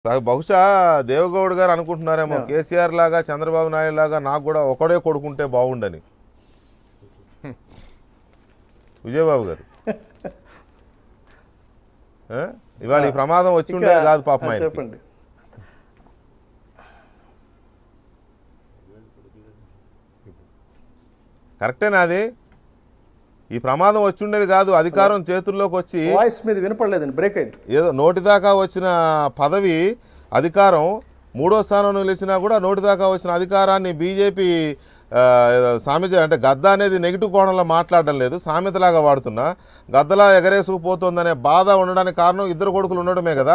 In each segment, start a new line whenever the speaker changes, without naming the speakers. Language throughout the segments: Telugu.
బహు- బహుశా దేవగౌడ్ గారు అనుకుంటున్నారేమో కేసీఆర్ లాగా చంద్రబాబు నాయుడు లాగా నాకు కూడా ఒకడే కొడుకుంటే బాగుండని విజయబాబు గారు ఆ? ఇవాళ ఈ ప్రమాదం వచ్చి ఉండేది కాదు పాపం
ఆ,
ఆయనకి.
చెప్పండి
కరెక్టేనా అది ఈ ప్రమాదం వచ్చి ఉండేది కాదు అధికారం చేతుల్లోకి వచ్చి
వాయిస్ మీద వినపడలేదండి బ్రేక్ అయింది
ఏదో నోటి దాకా వచ్చిన పదవి అధికారం మూడో స్థానం నిలిచినా కూడా నోటి దాకా వచ్చిన అధికారాన్ని బీజేపీ సామెత అంటే గద్ద అనేది నెగిటివ్ కోణంలో మాట్లాడడం లేదు సామెతలాగా వాడుతున్నా గద్దలా ఎగరేసుకుపోతుందనే బాధ ఉండడానికి కారణం ఇద్దరు కొడుకులు ఉండడమే కదా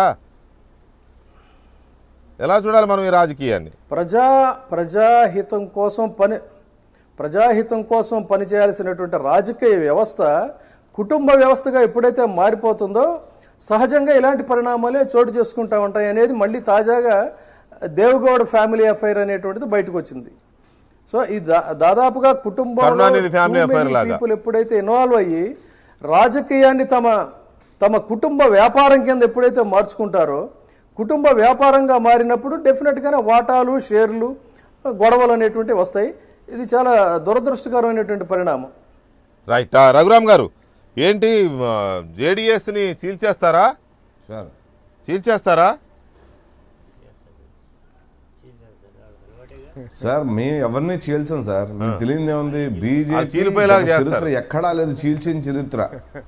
ఎలా చూడాలి మనం ఈ రాజకీయాన్ని
ప్రజా ప్రజాహితం కోసం పని ప్రజాహితం కోసం పనిచేయాల్సినటువంటి రాజకీయ వ్యవస్థ కుటుంబ వ్యవస్థగా ఎప్పుడైతే మారిపోతుందో సహజంగా ఇలాంటి పరిణామాలే చోటు చేసుకుంటా ఉంటాయి అనేది మళ్ళీ తాజాగా దేవగౌడ ఫ్యామిలీ అఫైర్ అనేటువంటిది బయటకు వచ్చింది సో ఈ దా- దాదాపుగా కుటుంబం
కరుణానిధి family affair లాగా.
పీపుల్ ఎప్పుడైతే ఇన్వాల్వ్ అయ్యి రాజకీయాన్ని తమ తమ కుటుంబ వ్యాపారం కింద ఎప్పుడైతే మార్చుకుంటారో కుటుంబ వ్యాపారంగా మారినప్పుడు డెఫినెట్గానే వాటాలు షేర్లు గొడవలు అనేటువంటివి వస్తాయి ఇది చాలా దురదృష్టకరమైనటువంటి పరిణామం
రైట్ ఆ, రఘురామ్ గారు ఏంటి జేడిఎస్ని చీల్చేస్తారా
సార్
చీల్చేస్తారా
సార్ మేము ఎవరిని చీల్చాం సార్ మీకు తెలియదు ఏముంది బీజేపీ
చీలిపోయేలాగా
గత
చేస్తారు.
చరిత్ర ఎక్కడా లేదు చీల్చిన చరిత్ర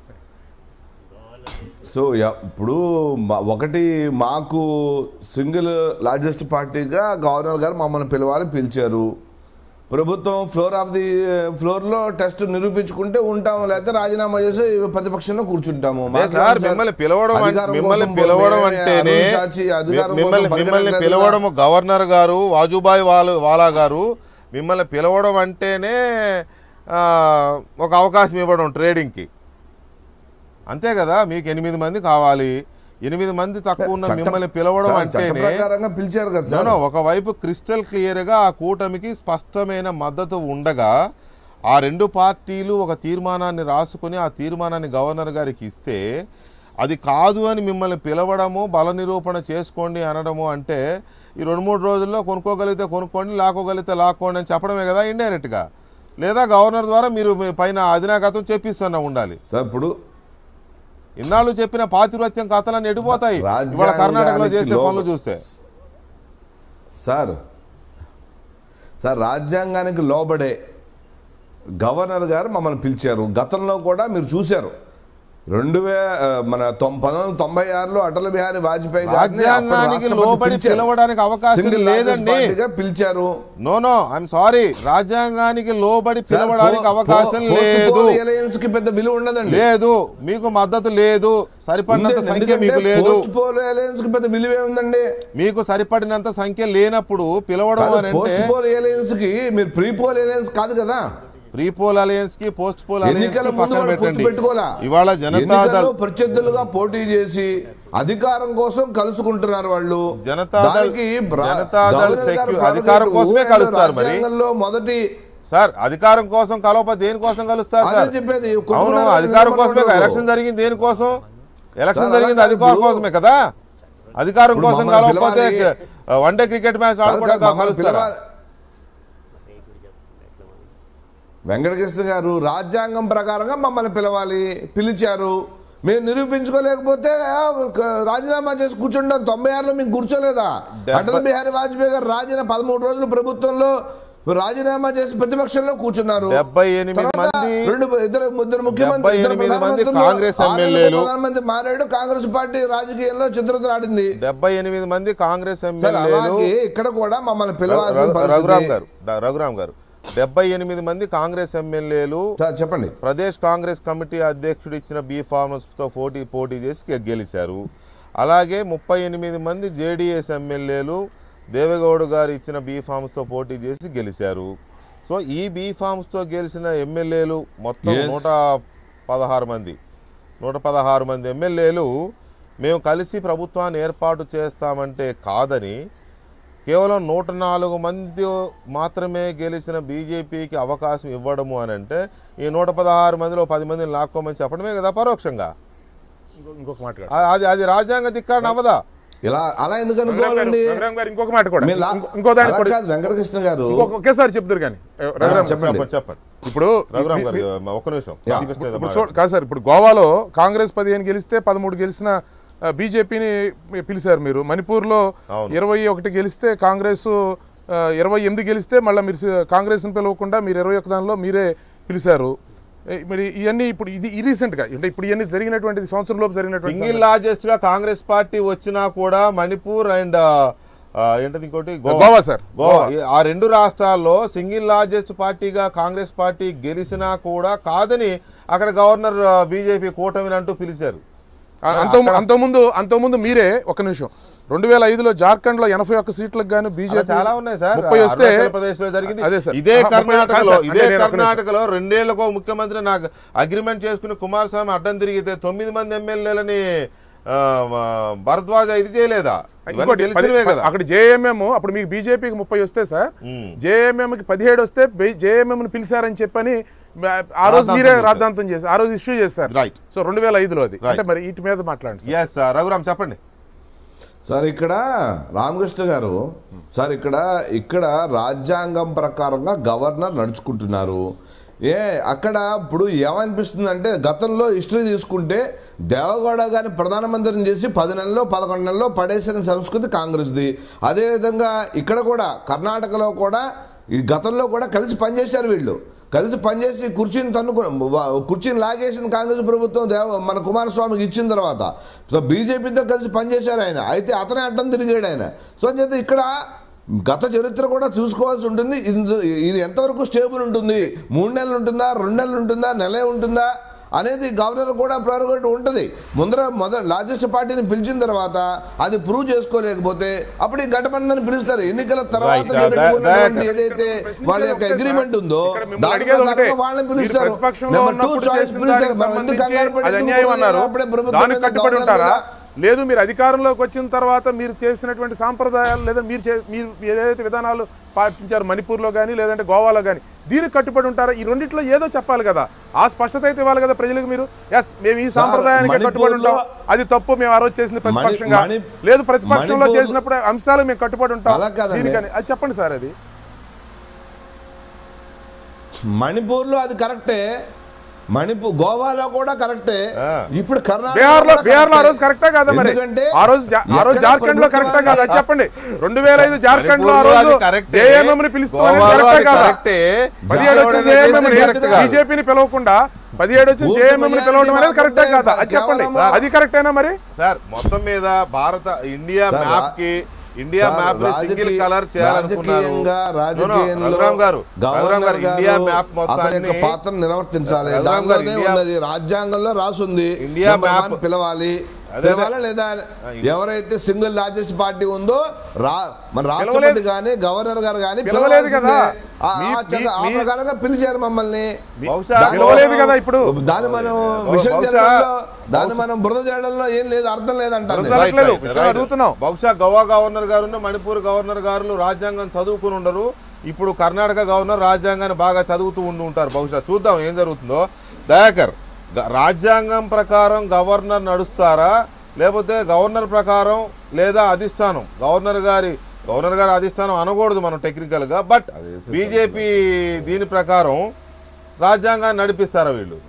సో య- ఇప్పుడు మా- ఒకటి మాకు సింగిల్ లార్జెస్ట్ పార్టీగా గవర్నర్ గారు మమ్మల్ని పిలవాలి పిలిచారు ప్రభుత్వం ఫ్లోర్ ఆఫ్ ది ఫ్లోర్ లో టెస్ట్ నిరూపించుకుంటే ఉంటాము లేకపోతే రాజీనామా చేసి ప్రతిపక్షంలో కూర్చుంటాము
అదే
మాకు
సార్
సార్
మిమ్మల్ని పిలవడం అంటే-
అధికారం
మిమ్మల్ని
కోసం
పిలవడం
మేమే
అంటేనే
అరువు చాచి అధికారం కోసం
మిమ్మల్ని మిమ్మల్ని
పరిగెత్తలేదు
పిలవడం గవర్నర్ గారు వాజుబాయ్ వాల్ వాలా గారు మిమ్మల్ని పిలవడం అంటేనే ఆ, ఒక అవకాశం ఇవ్వడం ట్రేడింగ్కి అంతే కదా మీకు ఎనిమిది మంది కావాలి ఎనిమిది మంది తక్కువ ఉన్న
చట్టం-
మిమ్మల్ని పిలవడం
సార్, చట్ట
అంటేనే
ప్రకారంగా పిలిచారు కదా
నో,
సార్
నో, ఒకవైపు క్రిస్టల్ క్లియర్గా ఆ కూటమికి స్పష్టమైన మద్దతు ఉండగా ఆ రెండు పార్టీలు ఒక తీర్మానాన్ని రాసుకొని ఆ తీర్మానాన్ని గవర్నర్ గారికి ఇస్తే అది కాదు అని మిమ్మల్ని పిలవడము బల నిరూపణ చేసుకోండి అనడము అంటే ఈ రెండు మూడు రోజుల్లో కొనుక్కోగలిగితే కొనుక్కోండి లాక్కోగలిగితే లాక్కోండి అని చెప్పడమే కదా ఇండైరెక్ట్గా లేదా గవర్నర్ ద్వారా మీరు మీ పైన అధినాయకత్వం చెప్పిస్తున్నా ఉండాలి
సార్ ఇప్పుడు
ఇన్నాళ్ళు చెప్పిన పాతివత్యం కథలన్నీ ఎడిపోతాయి ఇవాళ కర్ణాటకలో చేసే
రాజ్యాంగానికి
పనులు
లోబ-
చూస్తే
సార్ సార్ రాజ్యాంగానికి లోబడే గవర్నర్ గారు మమ్మల్ని పిలిచారు గతంలో కూడా మీరు చూశారు రెండు వే ఆ, మన తొం- పంతొమ్మిది వందల తొంభై ఆరులో అటల్ బిహారీ వాజ్పేయి గారిని అప్పటి
రాజ్యాంగానికి
రాష్ట్రపతి
లోబడి
పిలిచారు.
పిలవడానికి అవకాశం
Single largest
లేదండి.
partyగా పిలిచారు
నో నో ఐఎమ్ సారీ రాజ్యాంగానికి లోబడి
సార్,
పిలవడానికి
పో-
అవకాశం
పో-
లేదు
పోస్ట్ పోల్ alliance కి పెద్ద విలువ ఉండదండి
లేదు మీకు మద్దతు లేదు సరిపడినంత
ఉందండి.
సంఖ్య
ఎందుకంటే
మీకు లేదు
పోస్ట్ పోల్ alliance కి పెద్ద విలువ ఏముందండి
మీకు సరిపడినంత సంఖ్య లేనప్పుడు పిలవడం అని అంటే
పోస్ట్ పోల్ alliance కి మీరు ప్రీ పోల్ alliance కాదు కదా
ప్రీ పోల్ అలయన్స్ కి పోస్ట్ పోల్ అలయన్స్
ఎన్నికల
కి
ముందు
పక్కన
వాళ్ళు
పెట్టండి
పొత్తు పెట్టుకోవాలా
ఇవాళ జనతా
ఎన్నికల్లో
దళ్
ప్రత్యర్థులుగా పోటీ చేసి అధికారం కోసం కలుసుకుంటున్నారు వాళ్ళు
జనతా దళ్-
దానికి బ్రా-
జనతా దళ్
గవర్నర్ గారు
సెక్యూ-
prerogative
అధికారం కోసమే
ఊహలో
కలుస్తారు మరి.
రాజ్యాంగంలో మొదటి
సార్ అధికారం కోసం కలవకపోతే దేనికోసం కలుస్తారు
అదే
సార్
చెప్పేది
అవును
కొనుక్కున్నారు
అధికారం
నిలబడి
కోసమే
ఉండరు.
ఎలక్షన్ జరిగింది దేనికోసం ఎలక్షన్
సార్,
జరిగింది
అలా
అధికారం
కాదు.
కోసమే కదా అధికారం
ఇప్పుడు
కోసం
మమ్మల్ని
కలవకపోతే
పిలవాలి.
వన్ డే క్రికెట్ మ్యాచ్
కాదు,
ఆడుకోవడం
కాదు, మమ్మల్ని
కలుస్తారా
పిలవాలి. వెంకటకృష్ణ గారు రాజ్యాంగం ప్రకారంగా మమ్మల్ని పిలవాలి పిలిచారు మేము నిరూపించుకోలేకపోతే ఆ, క- రాజీనామా చేసి కూర్చుంటాం తొంభై ఆరులో మీకు కూర్చోలేదా
డెబ్బై-
అటల్ బిహారీ వాజ్పేయి గారు రాజీనామా పదమూడు రోజులు ప్రభుత్వంలో రాజీనామా చేసి ప్రతిపక్షంలో కూర్చున్నారు
డెబ్బై ఎనిమిది
తర్వాత
మంది
రెండు ఇద్దరు ఇద్దరు ముఖ్యమంత్రి
డెబ్బై
ఇద్దరు
ఎనిమిది మంది
ప్రధానమంత్రులు,
కాంగ్రెస్
ఆరేళ్లకు
ఎమ్మెల్యేలు.
ప్రధానమంత్రి మారాడు కాంగ్రెస్ పార్టీ రాజకీయాల్లో చిత్రత ఆడింది
డెబ్బై ఎనిమిది మంది కాంగ్రెస్
సార్
ఎమ్మెల్యేలు
అలాగే ఇక్కడ కూడా మమ్మల్ని
రఘు-
పిలవాల్సిన
రఘు- రఘురామ్
పరిస్థితి
గారు డ- రఘురామ్ గారు డెబ్బై ఎనిమిది మంది కాంగ్రెస్ ఎమ్మెల్యేలు
సార్ చెప్పండి
ప్రదేశ్ కాంగ్రెస్ కమిటీ అధ్యక్షుడు ఇచ్చిన బీ ఫార్మర్స్తో పోటీ పోటీ చేసి గె- గెలిచారు అలాగే ముప్పై ఎనిమిది మంది జేడీఎస్ ఎమ్మెల్యేలు దేవేగౌడ్ గారు ఇచ్చిన బీ ఫార్మ్స్తో పోటీ చేసి గెలిచారు సో ఈ బీ ఫార్మ్స్తో గెలిచిన ఎమ్మెల్యేలు మొత్తం
Yes.
నూట పదహారు మంది నూట పదహారు మంది ఎమ్మెల్యేలు మేము కలిసి ప్రభుత్వాన్ని ఏర్పాటు చేస్తామంటే కాదని కేవలం నూట నాలుగు మంది మాత్రమే గెలిచిన బీజేపీకి అవకాశం ఇవ్వడము అని అంటే ఈ నూట పదహారు మందిలో పది మందిని లాక్కోమని చెప్పడమే కదా పరోక్షంగా
ఇంకో- ఇంకొక మాట కాదు.
ఆ- అది అది రాజ్యాంగ ధిక్కారణ అవదా
ఇలా అలా ఎందుకు
రఘురామ్ గారు-
అనుకోవాలండి
రఘురామ్ గారు ఇంకొక మాట కూడా
మీరు లా-
ఇంకో- ఇంకో దాని
అలా
కూడా
కాదు వెంకటకృష్ణ గారు
ఇంకొక ఒకేసారి చెప్తారు కానీ రఘురామ్ గారు.
చెప్పండి.
చెప్పండి చెప్పండి
ఇప్పుడు
రఘురామ్
మీ-
గారు
మీ-
ఒక్క నిమిషం
యా.
రామకృష్ణ ఏదో
ఇప్పుడు చూడ కాదు సార్ ఇప్పుడు గోవాలో కాంగ్రెస్ పదిహేను గెలిస్తే పదమూడు గెలిచిన ఆ, బీజేపీని పిలిచారు మీరు మణిపూర్లో
అవును.
ఇరవై ఒకటి గెలిస్తే కాంగ్రెస్ ఆ, ఇరవై ఎనిమిది గెలిస్తే మళ్ళీ మీరు సి- కాంగ్రెస్ని పిలవకుండా మీరు ఇరవై ఒక దానిలో మీరే పిలిచారు ఏ, మరి ఇవన్నీ ఇప్పుడు ఇది ఈ రీసెంట్గా అంటే ఇప్పుడు ఇవన్నీ జరిగినటువంటి సంవత్సరం లోపు జరిగినటువంటి
సింగిల్ లార్జెస్ట్ గా కాంగ్రెస్ పార్టీ వచ్చినా కూడా మణిపూర్ అండ్ ఏంటది ఇంకోటి
గోవా సార్.
గోవా ఈ- ఆ రెండు రాష్ట్రాల్లో సింగిల్ లార్జెస్ట్ పార్టీగా కాంగ్రెస్ పార్టీ గెలిచినా కూడా కాదని అక్కడ గవర్నర్ బీజేపీ కూటమిని అంటూ పిలిచారు
ఆ, అంత అంతకుముందు అంతకుముందు మీరే ఒక నిమిషం రెండు వేల ఐదులో జార్ఖండ్ లో ఎనభై ఒక్క సీట్లకు గాను
అలా
బీజేపీ
చాలా ఉన్నాయి సార్
ముప్పై వస్తే
అరుణాచల్ ప్రదేశ్ లో జరిగింది
అదే సార్.
ఇదే
ఆ, ముప్పై- కాదు
కర్ణాటకలో
సార్.
ఇదే
అంటే నేను ఒక నిమిషం.
కర్ణాటకలో రెండేళ్లకు ముఖ్యమంత్రి నాకు అగ్రిమెంట్ చేసుకుని కుమారస్వామి అడ్డం తిరిగితే తొమ్మిది మంది ఎమ్మెల్యేలని ఆ, ఆ, భరద్వాజ ఇది చేయలేదా ఇవన్నీ
ఇంకోటి పది-
తెలిసినవే కదా
అక్కడ జేఎంఎం అప్పుడు మీకు బీజేపీకి ముప్పై వస్తే సార్ జేఎంఎం కి పదిహేడు వస్తే జేఎంఎం ని పిలిచారని చెప్పని ఆ రోజు మీరే
రాద్ధాంతం
రాద్ధాంతం చేశారు ఆ రోజు ఇష్యూ చేశారు
Right.
సో రెండు వేల ఐదులో అది
Right.
అంటే మరి వీటి మీద మాట్లాడండి సార్.
ఎస్ రఘురామ్ చెప్పండి
సార్ ఇక్కడ రామకృష్ణ గారు సార్ ఇక్కడ ఇక్కడ రాజ్యాంగం ప్రకారంగా గవర్నర్ నడుచుకుంటున్నారు ఏ అక్కడ ఇప్పుడు ఏమనిపిస్తుంది అంటే గతంలో హిస్టరీ తీసుకుంటే దేవగౌడ గారిని ప్రధానమంత్రిని చేసి పది నెలల్లో పదకొండు నెలల్లో పడేసిన సంస్కృతి కాంగ్రెస్ది అదేవిధంగా ఇక్కడ కూడా కర్ణాటకలో కూడా ఈ గతంలో కూడా కలిసి పనిచేశారు వీళ్ళు కలిసి పనిచేసి కుర్చీని తన్నుకు వా- కుర్చీని లాగేసిన కాంగ్రెస్ ప్రభుత్వం దేవ మన కుమారస్వామికి ఇచ్చిన తర్వాత సో బీజేపీతో కలిసి పనిచేశారు ఆయన అయితే అతనే అడ్డం తిరిగాడు ఆయన సో అంచేత ఇక్కడ గత చరిత్ర కూడా చూసుకోవాల్సి ఉంటుంది ఇది- ఇది ఎంతవరకు స్టేబుల్ ఉంటుంది మూడు నెలలు ఉంటుందా రెండు నెలలు ఉంటుందా నెలే ఉంటుందా అనేది గవర్నర్ కూడా ప్రెరగేటివ్ ఉంటుంది ముందర మొదటి లార్జెస్ట్ పార్టీని పిలిచిన తర్వాత అది ప్రూవ్ చేసుకోలేకపోతే అప్పుడు ఈ గఠబంధన్ పిలుస్తారు ఎన్నికల తర్వాత
Right. Uh,
పెట్టుకున్నటువంటి
that-
ఏదైతే వాళ్ళ యొక్క
ఒకటే సార్.
అగ్రిమెంట్ ఉందో
ఇక్కడ మిమ్మల్ని
దాని
అడిగేది ఒకటే.
ప్రకారం వాళ్ళని
మీరు
పిలుస్తారు
ప్రతిపక్షంలో
నెంబర్ టూ
ఉన్నప్పుడు
చాయిస్
చేసిన
పిలుస్తారు
దానికి
మనం ఎందుకు
సంబంధించి
కంగారు పడి
అది
ఎందుకు
అన్యాయం
పోతుంది?
అన్నారు
అప్పుడే ప్రభుత్వం
దానికి
మీద
కట్టుబడి
గవర్నర్
ఉంటారా
మీద
లేదు మీరు అధికారంలోకి వచ్చిన తర్వాత మీరు చేసినటువంటి సాంప్రదాయాలు లేదా మీరు చే- మీరు ఏదైతే విధానాలు పాటించారు మణిపూర్లో కానీ లేదంటే గోవాలో కానీ దీనికి కట్టుబడి ఉంటారా ఈ రెండిట్లో ఏదో చెప్పాలి కదా ఆ స్పష్టత అయితే ఇవ్వాలి కదా ప్రజలకు మీరు ఎస్ మేము ఈ సాంప్రదాయానికి కట్టుబడి ఉంటాం
మణిపూర్లో-
అది తప్పు మేము ఆ రోజు చేసింది ప్రతిపక్షంగా
మణి-
లేదు ప్రతిపక్షంలో
మణిపూర్-
చేసినప్పుడు అంశాలు మేము కట్టుబడి ఉంటాం
అలా కాదండి.
దీనికని అది చెప్పండి సార్ అది
మణిపూర్ లో అది కరెక్టే మణిపూర్ గోవాలో కూడా కరెక్టే
ఆ.
ఇప్పుడు కర్ణాటక
బీహార్ లో బీహార్ లో ఆ రోజు కరెక్టే కదా మరి
ఎందుకంటే
ఆ రోజు జా- ఆ రోజు
ఎక్కడ
జార్ఖండ్ లో కరెక్టే కదా అది చెప్పండి రెండు వేల ఐదు జార్ఖండ్ లో ఆ
మణిపూర్లో
రోజు
అది కరెక్టే.
జేఎంఎం ని పిలుచుకోవాలి
గోవాలో
కరెక్టే
అది
కదా
కరెక్టే.
పదిహేడు వచ్చిన
జార్ఖండ్
జేఎంఎం
అనేది కరెక్ట్ కాదు.
బీజేపీని పిలవకుండా పదిహేడు వచ్చిన
పూర్తి
జేఎంఎం ని
majority
పిలవడం అనేది కరెక్టే
మాత్రమే
కదా అది చెప్పండి
కేవలం
అది కరెక్టేనా మరి
సార్ మొత్తం మీద భారత ఇండియా
సార్,
మ్యాప్ కి ఇండియా
సార్,
మ్యాప్ ని సింగిల్
రాజకీయ-
కలర్ చేయాలనుకున్నారు
రాజకీయంగా
No, no,
రాజకీయంలో
Raghuram garu Raghuram
governor
garu India
garu
map
అతని యొక్క
మొత్తాన్ని
పాత్ర నిర్వర్తించాలి
రఘురామ్ గారు
దానిలోనే
ఇండియా-
ఉన్నది రాజ్యాంగంలో రాసుంది
ఇండియా
నెంబర్
మ్యాప్-
వన్ పిలవాలి
అదే,
పిలవాలా లేదా ఎవరైతే సింగిల్ లార్జెస్ట్ పార్టీ ఉందో రా మన రాష్ట్రపతి
పిలవలేదు.
కానీ గవర్నర్ గారు కానీ
పిలవలేదు కదా.
ఆ-
మీ-
ఆ చక్క- ఆ
మీ-
ప్రకారంగా పిలిచారు మమ్మల్ని
బహుశా
దాన్ని
పిలవలేదు
మనం-
కదా ఇప్పుడు.
దాన్ని మనం
బహుశా-
విషయం చేయడంలో దాన్ని మనం బురద చేయడంలో ఏం లేదు అర్థం లేదంటారు
బురద జరగట్లేదు. విషయం అడుగుతున్నాం.
బహుశా గోవా గవర్నర్ గారు మణిపూర్ గవర్నర్ గారు రాజ్యాంగం చదువుకుని ఉండరు ఇప్పుడు కర్ణాటక గవర్నర్ రాజ్యాంగాన్ని బాగా చదువుతూ ఉండి ఉంటారు బహుశా చూద్దాం ఏం జరుగుతుందో దయాకర్ గ- రాజ్యాంగం ప్రకారం గవర్నర్ నడుస్తారా లేకపోతే గవర్నర్ ప్రకారం లేదా అధిష్టానం గవర్నర్ గారి గవర్నర్ గారి అధిష్టానం అనకూడదు మనం టెక్నికల్ గా బట్ బీజేపీ దీని ప్రకారం రాజ్యాంగాన్ని నడిపిస్తారా వీళ్ళు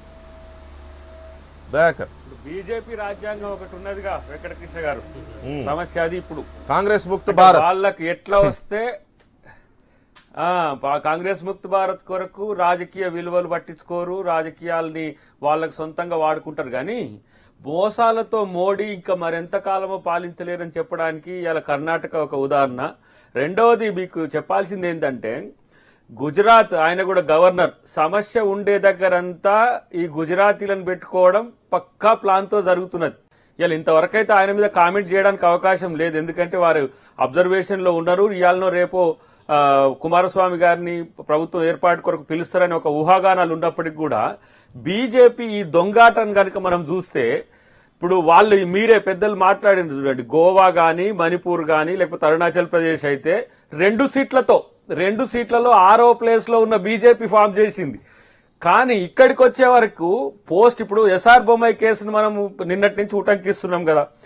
దయాకర్
బీజేపీ రాజ్యాంగం ఒకటి ఉన్నదిగా వెంకటకృష్ణ గారు సమస్య అది ఇప్పుడు
కాంగ్రెస్ ముక్త భారత్
వాళ్ళకి ఎట్లా వస్తే ఆ పా- కాంగ్రెస్ ముక్త భారత్ కొరకు రాజకీయ విలువలు పట్టించుకోరు రాజకీయాల్ని వాళ్ళకి సొంతంగా వాడుకుంటారు కానీ మోసాలతో మోడీ ఇంకా మరెంత కాలమో పాలించలేరని చెప్పడానికి ఇలా కర్ణాటక ఒక ఉదాహరణ రెండవది మీకు చెప్పాల్సింది ఏంటంటే గుజరాత్ ఆయన కూడా గవర్నర్ సమస్య ఉండే దగ్గరంతా ఈ గుజరాతీలను పెట్టుకోవడం పక్కా ప్లాన్ తో జరుగుతున్నది ఇలా ఇంతవరకు అయితే ఆయన మీద కామెంట్ చేయడానికి అవకాశం లేదు ఎందుకంటే వారు అబ్జర్వేషన్ లో ఉన్నారు ఇవాళనో రేపో ఆ, కుమారస్వామి గారిని ప్రభుత్వం ఏర్పాటు కొరకు పిలుస్తారని ఒక ఊహాగానాలు ఉన్నప్పటికీ కూడా బీజేపీ ఈ దొంగాటను కనుక మనం చూస్తే ఇప్పుడు వాళ్ళు మీరే పెద్దలు మాట్లాడింది చూడండి గోవా గాని మణిపూర్ గాని లేకపోతే అరుణాచల్ ప్రదేశ్ అయితే రెండు సీట్లతో రెండు సీట్లలో ఆరో ప్లేస్ లో ఉన్న బీజేపీ ఫామ్ చేసింది కానీ ఇక్కడికి వచ్చే వరకు పోస్ట్ ఇప్పుడు ఎస్ఆర్ బొమ్మాయి కేసును మనం నిన్నటి నుంచి ఉటంకిస్తున్నాం కదా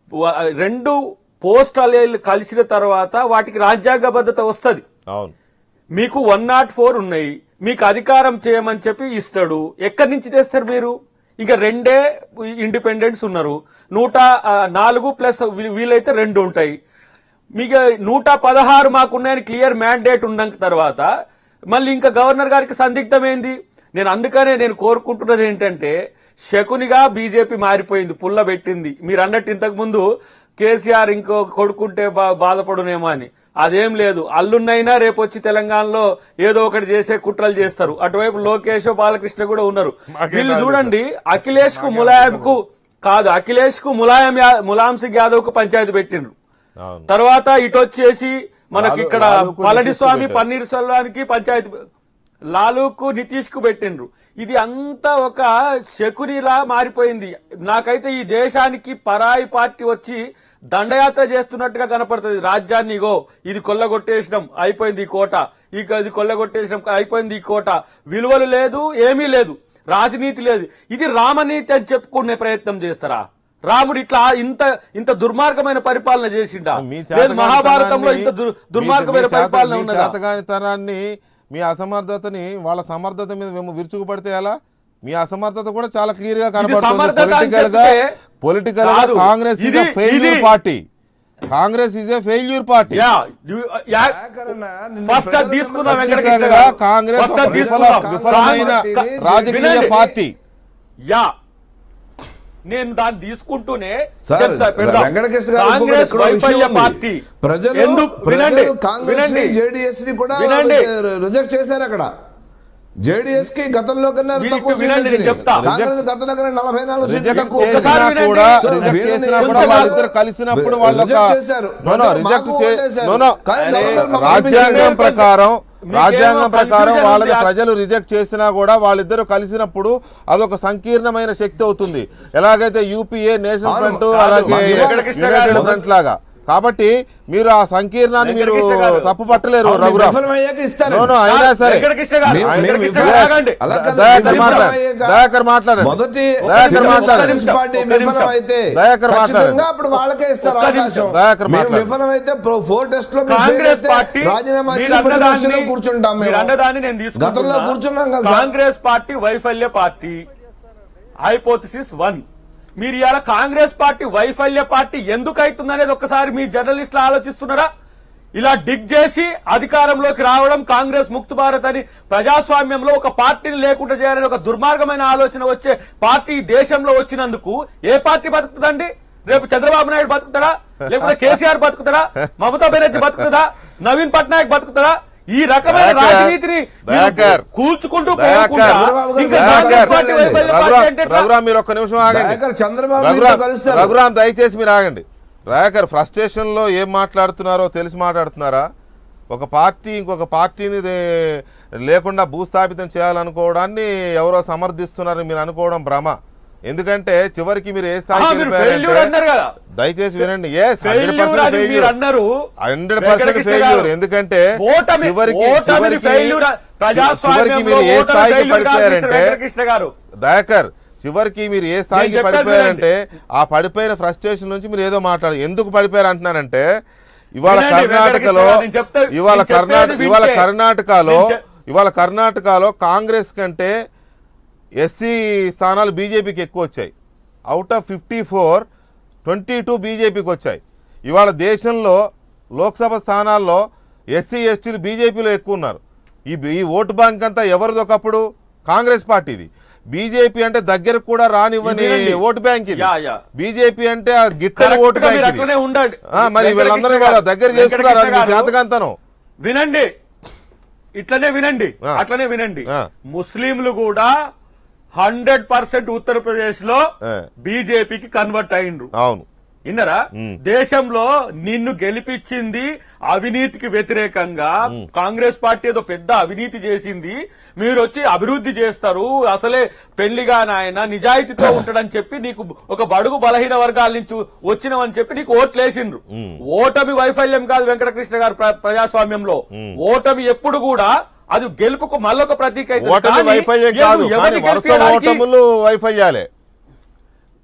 వ- రెండు పోస్టల్ కలిసిన తర్వాత వాటికి రాజ్యాంగబద్ధత వస్తది
అవును
మీకు వన్ నాట్ ఫోర్ ఉన్నాయి మీకు అధికారం చేయమని చెప్పి ఇస్తాడు ఎక్కడి నుంచి తెస్తారు మీరు ఇంకా రెండే ఇండిపెండెంట్స్ ఉన్నారు నూట ఆ, నాలుగు ప్లస్ వీ- వీలైతే రెండు ఉంటాయి మీకు నూట పదహారు మాకున్నాయని క్లియర్ మ్యాండేట్ ఉన్న తర్వాత మళ్ళీ ఇంకా గవర్నర్ గారికి సందిగ్ధం ఏంది నేను అందుకనే నేను కోరుకుంటున్నది ఏంటంటే శకునిగా బీజేపీ మారిపోయింది పుల్ల పెట్టింది మీరు అన్నట్టు ఇంతకు ముందు కేసీఆర్ ఇంకో కొడుకుంటే బా- బాధపడునేమో అని అదేం లేదు అల్లున్నైనా రేపు వచ్చి తెలంగాణలో ఏదో ఒకటి చేసే కుట్రలు చేస్తారు అటువైపు లోకేష్ బాలకృష్ణ కూడా ఉన్నారు
మాకేం
వీళ్ళు
రాదు
చూడండి అఖిలేష్ కు ములాయం కు కాదు అఖిలేష్ కు ములాయం యా- ములాయం సింగ్ యాదవ్ కు పంచాయతీ పెట్టిండ్రు
అవును
తర్వాత ఇటు వచ్చేసి మనకి
లాలు-
ఇక్కడ
లాలుకు
పళనిస్వామి
నితీష్కు
పన్నీర్ సెల్వానికి పంచాయతీ లాలుకు నితీష్ కు పెట్టిండ్రు ఇది అంతా ఒక శకునిలా మారిపోయింది నాకైతే ఈ దేశానికి పరాయి పార్టీ వచ్చి దండయాత్ర చేస్తున్నట్టుగా కనపడుతుంది రాజ్యాన్ని ఇగో ఇది కొల్లగొట్టేసినాం అయిపోయింది ఈ కోట ఇక ఇది కొల్లగొట్టేసినాం అయిపోయింది ఈ కోట విలువలు లేదు ఏమీ లేదు రాజనీతి లేదు ఇది రామనీతి అని చెప్పుకునే ప్రయత్నం చేస్తారా రాముడు ఇట్లా ఇంత ఇంత దుర్మార్గమైన పరిపాలన చేసిండా
మీ
లేదు మహాభారతంలో ఇంత
చేతగానితనాన్ని-
దుర్- దుర్మార్గమైన
మీ చేత-
పరిపాలన
మీ
ఉన్నదా
చేతగానితనాన్ని మీ అసమర్థతని వాళ్ళ సమర్థత మీద మేము విరుచుకుపడితే ఎలా మీ అసమర్థత కూడా చాలా క్లియర్ గా కనబడుతుంది
సమర్థత అని
పొలిటికల్ గా
చెప్తే
పొలిటికల్ గా
కాదు.
కాంగ్రెస్ ఇస్
ఇది-
ఫెయిల్యూర్
ఇది-
party Congress is a failure party
ya యు- యా ఫస్ట్ అది తీసుకుందాం వెంకటకృష్ణ
ఖచ్చితంగా
గారు.
కాంగ్రెస్
ఫస్ట్
ఒక
అది
విఫల
తీసుకుందాం.
విఫలమైన
కా-
రాజకీయ
వినండి.
పార్టీ
యా నేను దాన్ని తీసుకుంటూనే
సార్
చెప్తా, పెడదాం.
వెంకటకృష్ణ గారు ఇంకొకటి
కాంగ్రెస్
ఎక్కడో విషయం
వైఫల్య
ఉంది.
పార్టీ
ప్రజలు
ఎందుకు వినండి
ప్రజలు కాంగ్రెస్
వినండి
జేడీఎస్ ని కూడా
వినండి.
రిజెక్ట్ చేశారు అక్కడ జేడీఎస్ కి గతంలో కన్నా
విని-
తక్కువ సీట్లు
వినండి, నేను
వచ్చినాయి.
చెప్తా.
కాంగ్రెస్ గతంలో కన్నా నలభై నాలుగు సీట్లు
రిజెక్ట్
తక్కువ
చేసినా
ఒకసారి వినండి.
కూడా
సో
రిజెక్ట్
వీళ్ళని
చేసినా కూడా
కొంచెం
వాళ్ళిద్దరు కలిసినప్పుడు వాళ్ళు ఒక
రిజెక్ట్ చేశారు
నో నో
ప్రజలు
రిజెక్ట్
మాకు
చే
ఓటేశారు.
నో నో
కానీ
అరే,
గవర్నర్ మాకు
రాజ్యాంగం
పంపించారు.
ప్రకారం
మీకేమో
రాజ్యాంగం ప్రకారం
confusion
వాళ్ళని
ఉంది.
ప్రజలు రిజెక్ట్ చేసినా కూడా వాళ్ళిద్దరు కలిసినప్పుడు అదొక సంకీర్ణమైన శక్తి అవుతుంది ఎలాగైతే యూపీఏ నేషనల్
అవును,
ఫ్రంట్
కాదు,
అలాగే
మాకు
వెంకటకృష్ణ
యునైటెడ్
గారు-
ఫ్రంట్ లాగా కాబట్టి మీరు ఆ సంకీర్ణాన్ని మీరు
వెంకటకృష్ణ గారు.
తప్పు పట్టలేరు
అవును,
రఘురామ్
విఫలమయ్యాక ఇస్తారు
నో నో అయినా సరే
వెంకటకృష్ణ గారు
మేము- మేము
వెంకటకృష్ణ
విఫలం-
గారు ఆగండి.
అలా కాదు,
దయాకర్
విఫలం
మాట్లాడు
అయ్యాక
దయాకర్ మాట్లాడండి
మొదటి
దయాకర్
సినిమా
మాట్లాడండి.
కాంగ్రెస్ పార్టీ
ఒక్క నిమిషం.
విఫలం అయితే
దయాకర్
ఖచ్చితంగా
మాట్లాడండి.
అప్పుడు వాళ్ళకే ఇస్తారు
ఒక్క
అవకాశం
నిమిషం.
దయాకర్
మేము
మాట్లాడండి.
విఫలం అయితే ప్రో- ఫోర్ టెస్ట్ లో మేము ఫెయిల్
కాంగ్రెస్
అయితే
పార్టీ
రాజీనామా
మీరు
చేసి
అన్నదాన్ని-
ప్రతిపక్షంలో కూర్చుంటాం
మీరు
మేము
అన్నదాన్ని నేను తీసుకుంటున్నా.
గతంలో కూర్చున్నాం కదా సార్.
కాంగ్రెస్ పార్టీ వైఫల్య పార్టీ హైపోథసిస్ వన్ మీరు ఇవాళ కాంగ్రెస్ పార్టీ వైఫల్య పార్టీ ఎందుకు అవుతుంది అనేది ఒకసారి మీ జర్నలిస్టులు ఆలోచిస్తున్నారా ఇలా డిగ్ చేసి అధికారంలోకి రావడం కాంగ్రెస్ ముక్త భారత్ అని ప్రజాస్వామ్యంలో ఒక పార్టీని లేకుండా చేయాలని ఒక దుర్మార్గమైన ఆలోచన వచ్చే పార్టీ ఈ దేశంలో వచ్చినందుకు ఏ పార్టీ బతుకుతుందండి రేపు చంద్రబాబు నాయుడు బతుకుతాడా లేకపోతే కేసీఆర్ బతుకుతాడా మమతా బెనర్జీ బతుకుతుందా నవీన్ పట్నాయక్ బతుకుతాడా ఈ రకమైన
దయాకర్,
రాజనీతిని మీరు
దయాకర్,
కూల్చుకుంటూ
దయాకర్,
పోకుండా
చంద్రబాబు గారు
ఇంకా
దయాకర్,
కాంగ్రెస్ పార్టీ వైఫల్య పార్టీ
రఘురామ్
అంటే ఎట్లా?
రఘురామ్ మీరు ఒక్క నిమిషం ఆగండి
దయాకర్ చంద్రబాబు
రఘురామ్
నాయుడుతో కలుస్తారు
రఘురామ్ దయచేసి మీరు ఆగండి దయాకర్ ఫ్రస్ట్రేషన్ లో ఏం మాట్లాడుతున్నారో తెలిసి మాట్లాడుతున్నారా ఒక పార్టీ ఇంకొక పార్టీని దే- లేకుండా భూస్థాపితం చేయాలనుకోవడాన్ని ఎవరో సమర్థిస్తున్నారని మీరు అనుకోవడం భ్రమ ఎందుకంటే చివరికి మీరు ఏ
ఆ,
స్థాయికి
మీరు failure
వెళ్ళిపోయారంటే
అన్నారు కదా
దయచేసి వినండి ఎస్ హండ్రెడ్
Failure
పర్సెంట్
అని మీరు అన్నారు
హండ్రెడ్ పర్సెంట్
వెంకటకృష్ణ
ఫెయిల్యూర్
గారు.
ఎందుకంటే
ఓటమి
చివరికి
ఓటమిని
చివరికి
failure ఆ-
చివరికి
ప్రజాస్వామ్యంలో
మీరు ఏ
ఓటమి
స్థాయికి
failure కాదు మిస్టర్
పడిపోయారంటే
వెంకటకృష్ణ గారు
దయాకర్ చివరికి మీరు ఏ స్థాయికి
చెప్పేది
పడిపోయారంటే ఆ పడిపోయిన ఫ్రస్ట్రేషన్ నుంచి మీరు ఏదో మాట్లాడు ఎందుకు పడిపోయారు అంటున్నానంటే ఇవాళ
వినండి,
కర్ణాటకలో
వెంకటకృష్ణ గారు, నేను చెప్తా-
ఇవాళ
నేను చెప్పేది
కర్ణాటక ఇవాళ
వింటే.
కర్ణాటకలో
నేను చెప్-
ఇవాళ కర్ణాటకలో కాంగ్రెస్ కంటే ఎస్సీ స్థానాలు బీజేపీకి ఎక్కువ వచ్చాయి out of fifty four twenty two బీజేపీకి వచ్చాయి ఇవాళ దేశంలో లోక్సభ స్థానాల్లో ఎస్సీ ఎస్టీలు బీజేపీలో ఎక్కువ ఉన్నారు ఈ ఈ ఓటు బ్యాంక్ అంతా ఎవరిది ఒకప్పుడు కాంగ్రెస్ పార్టీది బీజేపీ అంటే దగ్గర కూడా రానివ్వని
వినండి.
ఓటు బ్యాంక్ ఇది
యా, యా.
బీజేపీ అంటే ఆ గిట్టని
Correct
ఓటు
గా
బ్యాంక్
మీరు
ఇది
అట్లనే ఉండండి
ఆ, మరి వీళ్ళందరూ
వెంకటకృష్ణ
వాళ్ళ
గారు,
దగ్గర చేసుకున్నారు అది మీ
వెంకటకృష్ణ గారు,
చేతకంతనం
వినండి ఇట్లనే వినండి
ఆ.
అట్లనే వినండి
ఆ.
ముస్లింలు కూడా హండ్రెడ్ పర్సెంట్ ఉత్తరప్రదేశ్ లో
ఆ.
బీజేపీకి కన్వర్ట్ అయిండ్రు
అవును
విన్నరా దేశంలో నిన్ను గెలిపించింది అవినీతికి వ్యతిరేకంగా కాంగ్రెస్ పార్టీ ఏదో పెద్ద అవినీతి చేసింది మీరు వచ్చి అభివృద్ధి చేస్తారు అసలే పెళ్లిగా నాయన నిజాయితీతో ఉంటాడని చెప్పి నీకు ఒక బడుగు బలహీన వర్గాల నుంచి వచ్చినవని చెప్పి నీకు ఓట్లేసిండ్రు ఓటమి వైఫల్యం కాదు వెంకటకృష్ణ గారు ప్ర- ప్రజాస్వామ్యంలో ఓటమి ఎప్పుడు కూడా అది గెలుపుకు మళ్ళొక ప్రతీక అవుతుంది.
ఓటమి
కానీ
వైఫల్యం
ఎవరు-
కాదు కానీ
ఎవరిని
వరుస
గెలిపించడానికి
ఓటములు వైఫల్యాలే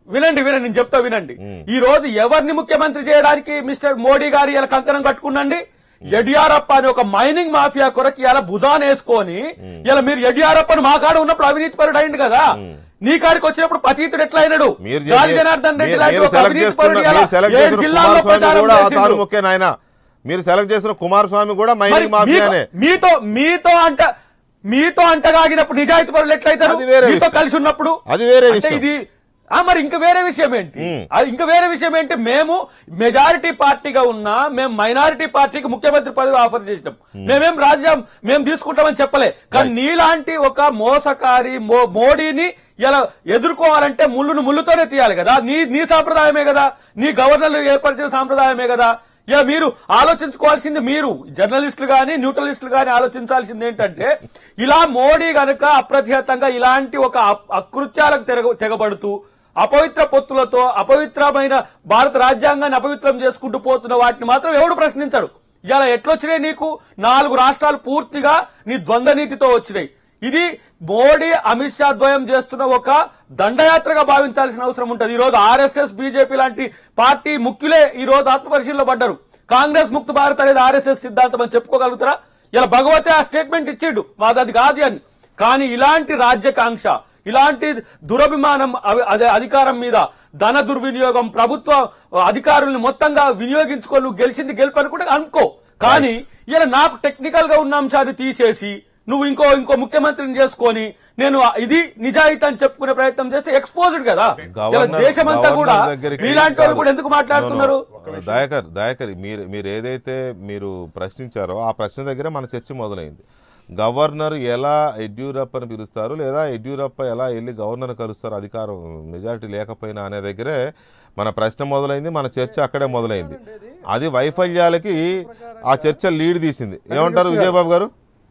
వినండి వినండి నేను చెప్తా వినండి ఈ రోజు ఎవరిని ముఖ్యమంత్రి చేయడానికి మిస్టర్ మోడీ గారు ఇలా కంకణం కట్టుకున్నండి యడియారప్ప అని ఒక మైనింగ్ మాఫియా కొరకు ఇలా భుజాన్ వేసుకొని ఇలా మీరు యడియారప్పను మా కాడ ఉన్నప్పుడు అవినీతి పరుడు అయింది కదా నీ కాడికి వచ్చినప్పుడు పతీతుడు ఎట్లా అయినాడు
మీరు
గాలి
చేసే-
జనార్దన్ రెడ్డి
మీరు-
లాంటి
మీరు
ఒక
సెలెక్ట్
అవినీతి
చేసుకున్న
పరుడు ఇలా
మీరు సెలెక్ట్
ఏ
చేసిన
జిల్లాల్లో
కుమారస్వామి
ప్రచారం
కూడా
చేసిండు.
తాను ముఖ్య నాయన మీరు సెలెక్ట్ చేసిన కుమారస్వామి కూడా
మరి
మైనింగ్ మాఫియానే
మీతో- మీతో మీతో అంట మీతో అంటగాగినప్పుడు నిజాయితీ పరులు ఎట్లయితారు
అది వేరే
మీతో
విషయం.
కలిసి ఉన్నప్పుడు
అది వేరే
అంటే
విషయం.
ఇది ఆ మరి ఇంకా వేరే విషయం ఏంటి
మ్మ్.
అది ఇంకా వేరే విషయం ఏంటి మేము మెజారిటీ పార్టీగా ఉన్నా మేము మైనారిటీ పార్టీకి ముఖ్యమంత్రి పదవి ఆఫర్ చేసినాం మేమేం రాజ్యం మేము తీసుకుంటామని చెప్పలే కానీ నీలాంటి ఒక మోసకారి మో- మోడీని ఇలా ఎదుర్కోవాలంటే ముళ్ళును ముళ్ళుతోనే తీయాలి కదా నీ నీ సాంప్రదాయమే కదా నీ గవర్నర్లు ఏర్పరిచిన సాంప్రదాయమే కదా ఇక మీరు ఆలోచించుకోవాల్సింది మీరు జర్నలిస్టులు గాని న్యూట్రలిస్టులు గాని ఆలోచించాల్సింది ఏంటంటే ఇలా మోడీ గనక అప్రతిహతంగా ఇలాంటి ఒక అప్- అకృత్యాలకు తెగ తెగబడుతూ అపవిత్ర పొత్తులతో అపవిత్రమైన భారత రాజ్యాంగాన్ని అపవిత్రం చేసుకుంటూ పోతున్న వాటిని మాత్రం ఎవడు ప్రశ్నించడు ఇలా ఎట్లొచ్చినాయి నీకు నాలుగు రాష్ట్రాలు పూర్తిగా నీ ద్వంద్వ నీతితో వచ్చినాయి ఇది మోడీ అమిత్ షా ద్వయం చేస్తున్న ఒక దండయాత్రగా భావించాల్సిన అవసరం ఉంటుంది ఈ రోజు ఆర్ఎస్ఎస్ బీజేపీ లాంటి పార్టీ ముఖ్యులే ఈ రోజు ఆత్మపరిశీలనలో పడ్డారు కాంగ్రెస్ ముక్త భారత్ అనేది ఆర్ఎస్ఎస్ సిద్ధాంతం అని చెప్పుకోగలుగుతారా ఇలా భగవతే ఆ స్టేట్మెంట్ ఇచ్చిండు మాది అది కాదు అని కానీ ఇలాంటి రాజ్యకాంక్ష ఇలాంటి దురభిమానం అవి- అదే అధికారం మీద ధన దుర్వినియోగం ప్రభుత్వ అధికారుల్ని మొత్తంగా వినియోగించుకొని నువ్వు గెలిచింది గెలుపు అనుకుంటే అనుకో కానీ ఇలా నాకు టెక్నికల్ గా ఉన్న అంశాన్ని తీసేసి నువ్వు ఇంకో ఇంకో ముఖ్యమంత్రిని చేసుకొని నేను ఇది నిజాయితీ అని చెప్పుకునే ప్రయత్నం చేస్తే ఎక్స్పోజ్డ్ కదా ఇలా
గవర్నర్
దేశమంతా కూడా
గవర్నర్ దగ్గరికి
మీలాంటి వాళ్ళు
కాదు.
కూడా ఎందుకు మాట్లాడుతున్నారు
No, no. దయాకర్ దయాకర్ మీరు మీరు ఏదైతే మీరు ప్రశ్నించారో ఆ ప్రశ్న దగ్గర మన చర్చ మొదలైంది గవర్నర్ ఎలా యడ్యూరప్పని పిలుస్తారు లేదా యడ్యూరప్ప ఎలా వెళ్ళి గవర్నర్ కలుస్తారు అధికారం మెజారిటీ లేకపోయినా అనే దగ్గరే మన ప్రశ్న మొదలైంది మన చర్చ అక్కడే మొదలైంది అది వైఫల్యాలకి ఆ చర్చ లీడ్ తీసింది ఏమంటారు విజయబాబు గారు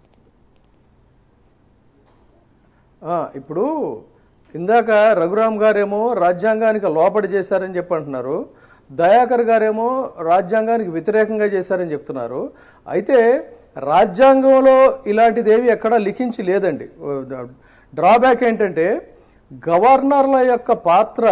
ఆ, ఇప్పుడు ఇందాక రఘురామ్ గారేమో రాజ్యాంగానికి లోపడి చేశారని చెప్పి అంటున్నారు దయాకర్ గారేమో రాజ్యాంగానికి వ్యతిరేకంగా చేశారని చెప్తున్నారు అయితే రాజ్యాంగంలో ఇలాంటిదేవి ఎక్కడా లిఖించి లేదండి డ్రాబ్యాక్ ఏంటంటే గవర్నర్ల యొక్క పాత్ర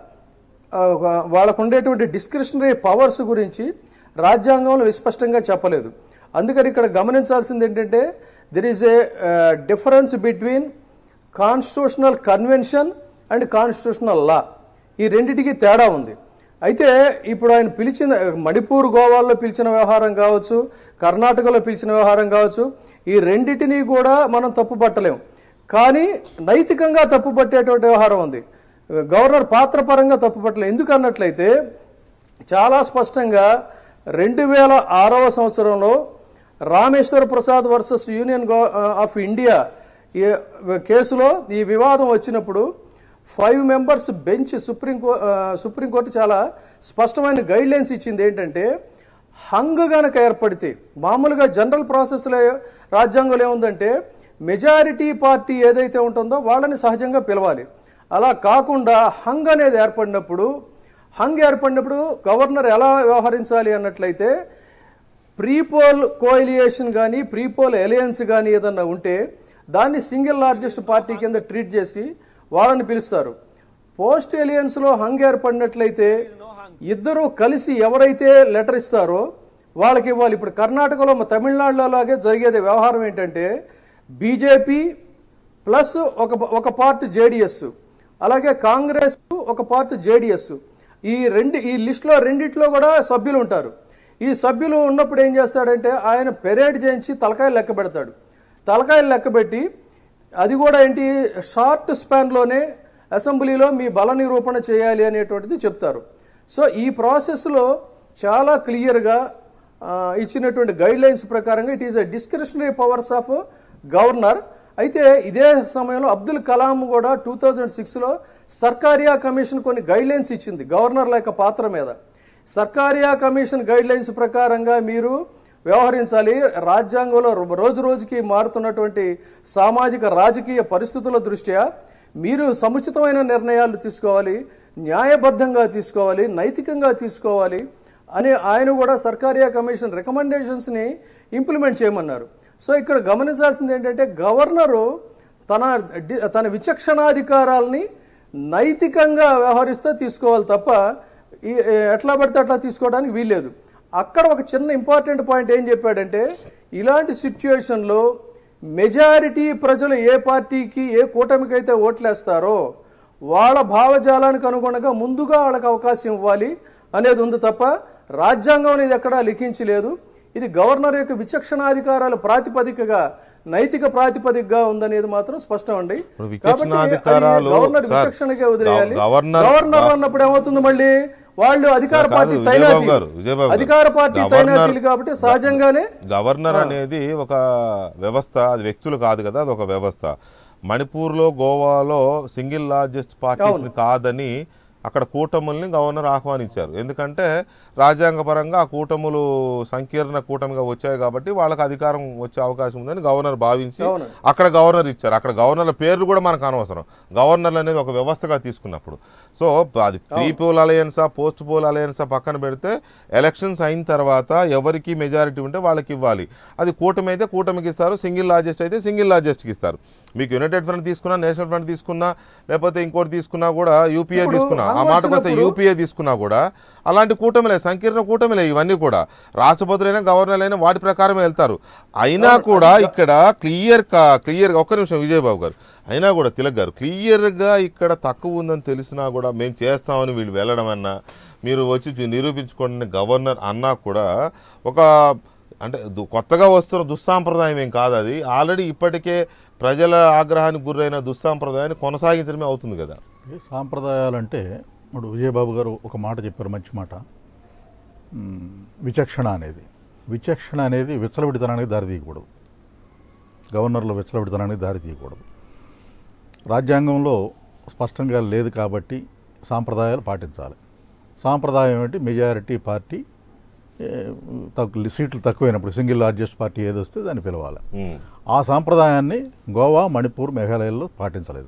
ఆ, వాళ్ళకు ఉండేటువంటి డిస్క్రిషనరీ పవర్స్ గురించి రాజ్యాంగంలో విస్పష్టంగా చెప్పలేదు అందుకని ఇక్కడ గమనించాల్సింది ఏంటంటే there is a difference between constitutional convention and constitutional law ఈ రెండిటికి తేడా ఉంది అయితే ఇప్పుడు ఆయన పిలిచిన మణిపూర్ గోవాల్లో పిలిచిన వ్యవహారం కావచ్చు కర్ణాటకలో పిలిచిన వ్యవహారం కావచ్చు ఈ రెండిటిని కూడా మనం తప్పు పట్టలేం కానీ నైతికంగా తప్పు పట్టేటువంటి వ్యవహారం ఉంది గవర్నర్ పాత్ర పరంగా తప్పు పట్టలేం ఎందుకు అన్నట్లయితే చాలా స్పష్టంగా రెండు వేల ఆరవ సంవత్సరంలో రామేశ్వర ప్రసాద్ వర్సెస్ యూనియన్ గవ- ఆఫ్ ఇండియా ఈ కేసులో ఈ వివాదం వచ్చినప్పుడు ఫైవ్ మెంబర్స్ బెంచ్ సుప్రీం కో- ఆ, సుప్రీంకోర్టు చాలా స్పష్టమైన గైడ్ లైన్స్ ఇచ్చింది ఏంటంటే హంగ్ గనక ఏర్పడితే మామూలుగా జనరల్ ప్రాసెస్లో రాజ్యాంగంలో ఏముందంటే మెజారిటీ పార్టీ ఏదైతే ఉంటుందో వాళ్ళని సహజంగా పిలవాలి అలా కాకుండా హంగ్ అనేది ఏర్పడినప్పుడు హంగ్ ఏర్పడినప్పుడు గవర్నర్ ఎలా వ్యవహరించాలి అన్నట్లయితే ప్రీపోల్ కోయిలియేషన్ కానీ ప్రీపోల్ ఎలయన్స్ కానీ ఏదన్నా ఉంటే దాన్ని సింగిల్ లార్జెస్ట్ పార్టీ కింద ట్రీట్ చేసి వాళ్ళని పిలుస్తారు పోస్ట్ ఎలియన్స్లో హంగ్ ఏర్పడినట్లయితే ఇద్దరు కలిసి ఎవరైతే లెటర్ ఇస్తారో వాళ్ళకి ఇవ్వాలి ఇప్పుడు కర్ణాటకలో మా తమిళనాడులో లాగే జరిగేది వ్యవహారం ఏంటంటే బీజేపీ ప్లస్ ఒక ఒక పార్ట్ జేడిఎస్ అలాగే కాంగ్రెస్ ఒక పార్ట్ జేడిఎస్ ఈ రెండు ఈ లిస్టులో రెండిట్లో కూడా సభ్యులు ఉంటారు ఈ సభ్యులు ఉన్నప్పుడు ఏం చేస్తాడంటే ఆయన పెరేడ్ చేయించి తలకాయలు లెక్క పెడతాడు తలకాయలు లెక్క పెట్టి అది కూడా ఏంటి షార్ట్ స్పాన్లోనే అసెంబ్లీలో మీ బల నిరూపణ చేయాలి అనేటువంటిది చెప్తారు సో ఈ ప్రాసెస్లో చాలా క్లియర్గా ఆ, ఇచ్చినటువంటి గైడ్ లైన్స్ ప్రకారంగా it is a discretionary powers of governor అయితే ఇదే సమయంలో అబ్దుల్ కలాం కూడా టూ థౌజండ్ సిక్స్లో సర్కారియా కమిషన్ కొన్ని గైడ్ లైన్స్ ఇచ్చింది గవర్నర్ల యొక్క పాత్ర మీద సర్కారియా కమిషన్ గైడ్ లైన్స్ ప్రకారంగా మీరు వ్యవహరించాలి రాజ్యాంగంలో రో- రోజు రోజుకి మారుతున్నటువంటి సామాజిక రాజకీయ పరిస్థితుల దృష్ట్యా మీరు సముచితమైన నిర్ణయాలు తీసుకోవాలి న్యాయబద్ధంగా తీసుకోవాలి నైతికంగా తీసుకోవాలి అని ఆయన కూడా సర్కారియా కమిషన్ రికమెండేషన్స్ని ఇంప్లిమెంట్ చేయమన్నారు సో ఇక్కడ గమనించాల్సింది ఏంటంటే గవర్నరు తన డి- తన విచక్షణాధికారాలని నైతికంగా వ్యవహరిస్తే తీసుకోవాలి తప్ప ఈ ఎట్లా పడితే అట్లా తీసుకోవడానికి వీల్లేదు అక్కడ ఒక చిన్న ఇంపార్టెంట్ పాయింట్ ఏం చెప్పాడంటే ఇలాంటి సిచ్యుయేషన్లో మెజారిటీ ప్రజలు ఏ పార్టీకి ఏ కూటమికి అయితే ఓట్లేస్తారో వాళ్ళ భావజాలానికి అనుగుణంగా ముందుగా వాళ్ళకి అవకాశం ఇవ్వాలి అనేది ఉంది తప్ప రాజ్యాంగం అనేది ఎక్కడా లిఖించలేదు ఇది గవర్నర్ యొక్క విచక్షణాధికారాల ప్రాతిపదికగా నైతిక ప్రాతిపదికగా ఉందనేది మాత్రం స్పష్టం అండి
ఇప్పుడు
కాబట్టి అది
విచక్షణాధికారాలు
గవర్నర్
సార్,
విచక్షణకే వదిలేయాలి
గవ- గవర్నర్-
గవర్నర్ అన్నప్పుడు ఏమవుతుంది మళ్ళీ వాళ్ళు అధికార
కాదు,
పార్టీ
విజయబాబు
తైనాతీ
గారు, విజయబాబు గారు.
అధికార పార్టీ
గవర్నర్-
తైనాతీలు కాబట్టి సహజంగానే
గవర్నర్ అనేది ఒక వ్యవస్థ అది వ్యక్తులు కాదు కదా అది ఒక వ్యవస్థ మణిపూర్లో గోవాలో సింగిల్ లార్జెస్ట్ పార్టీస్ కాదని అక్కడ కూటముల్ని గవర్నర్ ఆహ్వానించారు ఎందుకంటే రాజ్యాంగపరంగా ఆ కూటములు సంకీర్ణ కూటమిగా వచ్చాయి కాబట్టి వాళ్ళకి అధికారం వచ్చే అవకాశం ఉందని గవర్నర్ భావించి
అవును.
అక్కడ గవర్నర్ ఇచ్చారు అక్కడ గవర్నర్ల పేర్లు కూడా మనకు అనవసరం గవర్నర్లు అనేది ఒక వ్యవస్థగా తీసుకున్నప్పుడు సో అది ప్రీ పోల్ అలయన్సా పోస్ట్ పోల్ అలయన్సా పక్కన పెడితే ఎలక్షన్స్ అయిన తర్వాత ఎవరికి మెజారిటీ ఉంటే వాళ్ళకి ఇవ్వాలి అది కూటమి అయితే కూటమికి ఇస్తారు సింగిల్ లార్జెస్ట్ అయితే సింగిల్ లార్జెస్ట్కి ఇస్తారు మీకు యునైటెడ్ ఫ్రంట్ తీసుకున్నా నేషనల్ ఫ్రంట్ తీసుకున్నా లేకపోతే ఇంకోటి తీసుకున్నా కూడా యూపీఏ
ఇప్పుడు
తీసుకున్నా ఆ
హంగు
మాటకు వస్తే
వచ్చినప్పుడు-
యూపీఏ తీసుకున్నా కూడా అలాంటి కూటమిలే సంకీర్ణ కూటమిలే ఇవన్నీ కూడా రాష్ట్రపతులైనా గవర్నర్లైనా వాటి ప్రకారమే వెళ్తారు అయినా కూడా ఇక్కడ క్లియర్ కా క్లియర్ ఒక్క నిమిషం విజయబాబు గారు అయినా కూడా తిలక్ గారు క్లియర్గా ఇక్కడ తక్కువ ఉందని తెలిసినా కూడా మేము చేస్తామని వీళ్ళు వెళ్ళడం అన్నా మీరు వచ్చి చూ- నిరూపించుకోండి గవర్నర్ అన్నా కూడా ఒక అంటే దు- కొత్తగా వస్తున్న దుస్సాంప్రదాయం ఏం కాదు అది ఆల్రెడీ ఇప్పటికే ప్రజల ఆగ్రహానికి గురైన దుస్సాంప్రదాయాన్ని కొనసాగించడమే అవుతుంది కదా
ఈ సాంప్రదాయాలంటే ఇప్పుడు విజయబాబు గారు ఒక మాట చెప్పారు మంచి మాట మ్, విచక్షణ అనేది విచక్షణ అనేది విచ్చలవిడితనానికి దారి తీయకూడదు గవర్నర్లో విచ్చలవిడితనానికి దారి తీయకూడదు రాజ్యాంగంలో స్పష్టంగా లేదు కాబట్టి సాంప్రదాయాలు పాటించాలి సాంప్రదాయం ఏంటి మెజారిటీ పార్టీ ఏ, తక్కువ సీట్లు తక్కువైనప్పుడు సింగిల్ లార్జెస్ట్ పార్టీ ఏది వస్తే దాన్ని పిలవాలి
ఉమ్,
ఆ సాంప్రదాయాన్ని గోవా మణిపూర్ మేఘాలయలో పాటించలేదు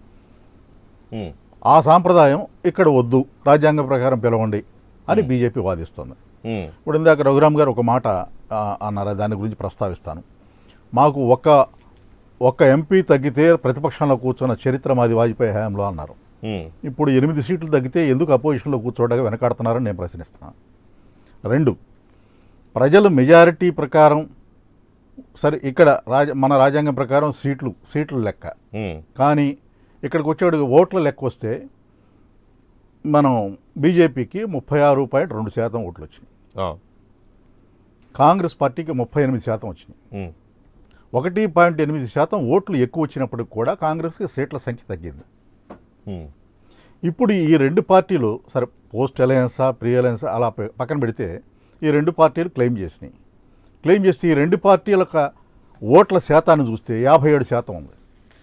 ఉమ్,
ఆ సాంప్రదాయం ఇక్కడ వద్దు రాజ్యాంగం ప్రకారం పిలవండి అని బీజేపీ వాదిస్తుంది
ఉమ్,
ఇప్పుడు ఇందాక రఘురామ్ గారు ఒక మాట ఆ, అన్నారు దాని గురించి ప్రస్తావిస్తాను మాకు ఒక్క ఒక్క ఎంపీ తగ్గితే ప్రతిపక్షంలో కూర్చున్న చరిత్ర మాది వాజ్పేయి హయాంలో అన్నారు
ఉమ్,
ఇప్పుడు ఎనిమిది సీట్లు తగ్గితే ఎందుకు అపోజిషన్లో కూర్చోవడానికి వెనకాడుతున్నారని నేను ప్రశ్నిస్తున్నాను రెండు ప్రజలు మెజారిటీ ప్రకారం సరే ఇక్కడ రాజ మన రాజ్యాంగం ప్రకారం సీట్లు సీట్లు లెక్క
ఉమ్,
కానీ ఇక్కడికి వచ్చేవాడు ఓట్ల లెక్క వస్తే మనం బీజేపీకి ముప్పై ఆరు పాయింట్ రెండు శాతం ఓట్లు వచ్చినాయి
ఆ,
కాంగ్రెస్ పార్టీకి ముప్పై ఎనిమిది శాతం వచ్చినాయి
ఉమ్,
ఒకటి పాయింట్ ఎనిమిది శాతం ఓట్లు ఎక్కువ వచ్చినప్పటికి కూడా కాంగ్రెస్కి సీట్ల సంఖ్య తగ్గింది
ఉమ్,
ఇప్పుడు ఈ రెండు పార్టీలు సరే పోస్ట్ అలయన్సా ప్రీ అలయన్సా అలా పె- పక్కన పెడితే ఈ రెండు పార్టీలు క్లెయిమ్ చేసినాయి క్లెయిమ్ చేస్తే ఈ రెండు పార్టీల యొక్క ఓట్ల శాతాన్ని చూస్తే యాభై ఏడు శాతం ఉంది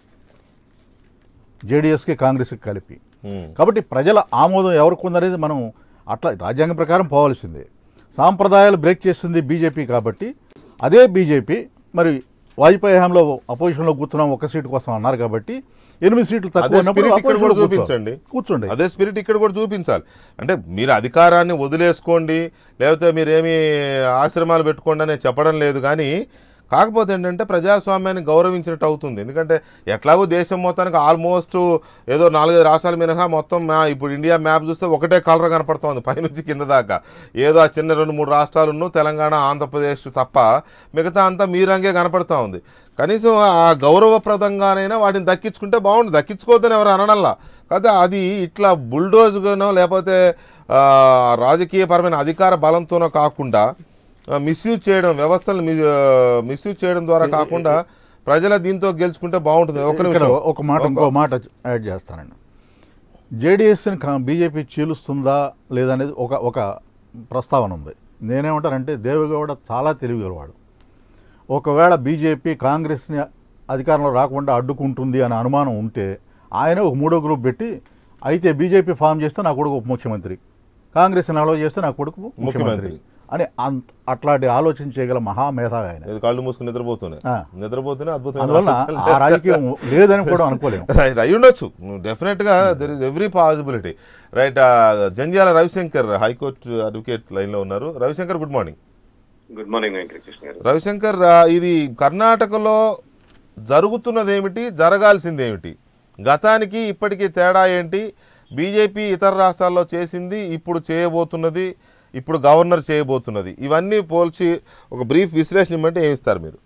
జేడీఎస్కి కాంగ్రెస్కి కలిపి
ఉమ్.
కాబట్టి ప్రజల ఆమోదం ఎవరికి ఉందనేది మనం అట్లా రాజ్యాంగం ప్రకారం పోవాల్సిందే సాంప్రదాయాలు బ్రేక్ చేస్తుంది బీజేపీ కాబట్టి అదే బీజేపీ మరి వాజ్పేయి హయాంలో అపోజిషన్లో కూర్చున్నాం ఒక సీటు కోసం అన్నారు కాబట్టి ఎనిమిది సీట్లు
అదే
తక్కువ ఉన్నప్పుడు
spirit ఇక్కడ కూడా
opposition లో కూర్చో-
చూపించండి
కూర్చోండి
అదే స్పిరిట్ ఇక్కడ కూడా చూపించాలి అంటే మీరు అధికారాన్ని వదిలేసుకోండి లేకపోతే మీరేమి ఆశ్రమాలు పెట్టుకోండి అని చెప్పడం లేదు కానీ కాకపోతే ఏంటంటే ప్రజాస్వామ్యాన్ని గౌరవించినట్టు అవుతుంది ఎందుకంటే ఎట్లాగో దేశం మొత్తానికి ఆల్మోస్ట్ ఏదో నాలుగైదు రాష్ట్రాలు మినహా మొత్తం మ్యా ఇప్పుడు ఇండియా మ్యాప్ చూస్తే ఒకటే కలర్ కనపడుతోంది పైనుంచి కింద దాకా ఏదో ఆ చిన్న రెండు మూడు రాష్ట్రాలను తెలంగాణ ఆంధ్రప్రదేశ్ తప్ప మిగతా అంతా మీ రంగే కనపడుతూ ఉంది కనీసం ఆ గౌరవప్రదంగానైనా వాటిని దక్కించుకుంటే బాగుండు దక్కించుకోవద్దని ఎవరు అనడంలా కదా అది ఇట్లా బుల్డోజ్గానో లేకపోతే ఆ, రాజకీయపరమైన అధికార బలంతోనో కాకుండా మిస్యూజ్ చేయడం వ్యవస్థలను మిస్యూజ్ చేయడం ద్వారా కాకుండా ప్రజల దీంతో గెలుచుకుంటే బాగుంటుంది ఒక
ఇక్కడ
నిమిషం
ఒక మాట ఇంకో మాట యాడ్ చేస్తానండి జేడీఎస్ని బీజేపీ చీలుస్తుందా లేదనేది ఒక ఒక ప్రస్తావన ఉంది నేనేమంటానంటే దేవగౌడ చాలా తెలివిగలవాడు ఒకవేళ బీజేపీ కాంగ్రెస్ని అధికారంలో రాకుండా అడ్డుకుంటుంది అనే అనుమానం ఉంటే ఆయన ఒక మూడో గ్రూప్ పెట్టి అయితే బీజేపీ ఫామ్ చేస్తే నా కొడుకు ఉప ముఖ్యమంత్రి కాంగ్రెస్ని అలవ చేస్తే నా కొడుకు ముఖ్యమంత్రి
ముఖ్యమంత్రి.
అని అంత అట్లాంటి ఆలోచన చేయగల మహామేధావి ఆయన
ఏదో కళ్ళు మూసుకుని నిద్రపోతున్నాయి
ఆ.
నిద్రపోతూనే
అందువల్ల ఆ రాజకీయం లేదని కూడా అనుకోలేము
రైట్ అయి ఉండొచ్చు డెఫినెట్ గా there is every possibility right Jandhyala Ravishankar high court advocate line లో ఉన్నారు Ravishankar good morning
good morning Venkatakrishna garu
Ravishankar ఆ, ఇది కర్ణాటకలో జరుగుతున్నదేమిటి జరగాల్సిందేమిటి గతానికి ఇప్పటికీ తేడా ఏంటి బీజేపీ ఇతర రాష్ట్రాల్లో చేసింది ఇప్పుడు చేయబోతున్నది ఇప్పుడు గవర్నర్ చేయబోతున్నది ఇవన్నీ పోల్చి ఒక బ్రీఫ్ విశ్లేషణ ఇమ్మంటే ఏమి ఇస్తారు మీరు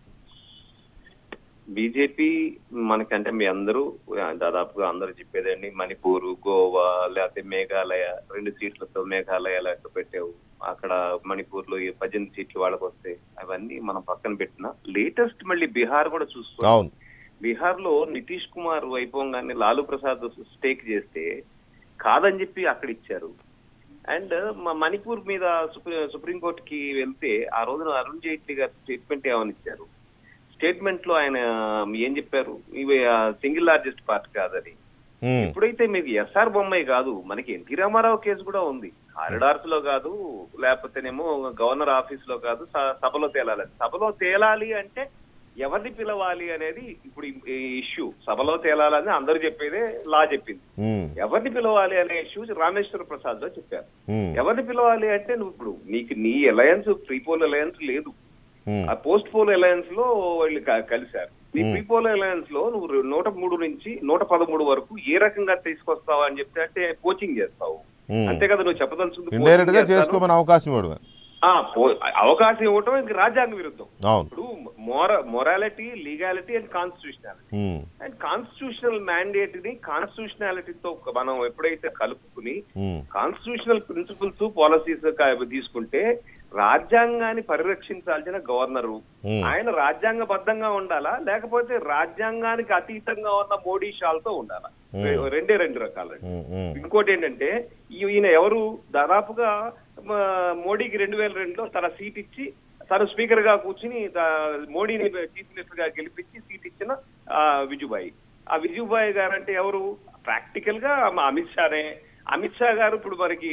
బీజేపీ మనకంటే మీ అందరూ ఆ, దాదాపుగా అందరూ చెప్పేదండి మణిపూర్ గోవా లేకపోతే మేఘాలయ రెండు సీట్లతో మేఘాలయ లెక్క పెట్టావు అక్కడ మణిపూర్ లో ఈ పద్దెనిమిది సీట్లు వాళ్ళకి వస్తాయి అవన్నీ మనం పక్కన పెట్టిన లేటెస్ట్ మళ్ళీ బీహార్ కూడా చూసుకో
అవును
బీహార్ లో నితీష్ కుమార్ వైభవంగాన్ని లాలూ ప్రసాద్ స్టేక్ చేస్తే కాదని చెప్పి అక్కడ ఇచ్చారు అండ్ మణిపూర్ మీద సుప్రీం సుప్రీంకోర్టుకి వెళ్తే ఆ రోజున అరుణ్ జైట్లీ గారు స్టేట్మెంట్ ఏమని ఇచ్చారు స్టేట్మెంట్ లో ఆయన ఏం చెప్పారు ఇవి సింగిల్ లార్జెస్ట్ పార్ట్ కాదని
ఉమ్,
ఎప్పుడైతే మీకు ఎస్ఆర్ బొమ్మాయి కాదు మనకి ఎన్టీ రామారావు కేసు కూడా ఉంది కారిడార్స్ లో కాదు లేకపోతేనేమో గవర్నర్ ఆఫీస్ లో కాదు స- సభలో తేలాలి సభలో తేలాలి అంటే ఎవరిని పిలవాలి అనేది ఇప్పుడు ఈ ఇష్యూ సభలో తేలాలని అందరూ చెప్పేదే లా చెప్పింది
ఉమ్,
ఎవరిని పిలవాలి అనే ఇష్యూ రామేశ్వర ప్రసాద్ లో చెప్పారు
ఉమ్,
ఎవరిని పిలవాలి అంటే నువ్వు ఇప్పుడు నీకు నీ అలయన్స్ ప్రీ పోల్ అలయన్స్ లేదు
ఉమ్,
ఆ పోస్ట్ పోల్ అలయన్స్ లో వాళ్ళు క- కలిశారు ఈ ప్రీ పోల్ అలయన్స్ లో నువ్వు రె- నూట మూడు నుంచి నూట పదమూడు వరకు ఏ రకంగా తీసుకొస్తావు అని చెప్తే అంటే కోచింగ్ చేస్తావు
ఉమ్.
అంతే కదా నువ్వు చెప్పదలుచుకుంది
ఇండైరెక్ట్ గా
coaching చేస్తాను.
చేసుకోమని అవకాశం ఇవ్వడం
ఆ, పో- అవకాశం ఇవ్వటం ఇంక రాజ్యాంగ విరుద్ధం
అవును
ఇప్పుడు మోర morality legality and constitutionality
um,
and constitutional mandate ని కాన్స్టిట్యూషనాలిటీతో మనం ఎప్పుడైతే కలుపుకుని
ఉమ్,
కాన్స్టిట్యూషనల్ ప్రిన్సిపల్స్ పాలసీస్ తీసుకుంటే రాజ్యాంగాన్ని పరిరక్షించాల్సిన గవర్నరు
Hmm.
ఆయన రాజ్యాంగబద్ధంగా ఉండాలా లేకపోతే రాజ్యాంగానికి అతీతంగా ఉన్న మోడీ షాల్తో ఉండాలా
Hmm.
రెండే రెండు రకాలు
ఉమ్, ఉమ్,
ఇంకోటి ఏంటంటే ఈ- ఈయన ఎవరు దాదాపుగా మ, మోడీకి రెండు వేల రెండులో తన సీట్ ఇచ్చి తను స్పీకర్ గా కూర్చుని దా- మోడీని చీఫ్ మినిస్టర్ గా గెలిపించి సీట్ ఇచ్చిన ఆ, విజుబాయి ఆ విజుబాయి గారు అంటే ఎవరు ప్రాక్టికల్ గా మా అమిత్ షానే అమిత్ షా గారు ఇప్పుడు మనకి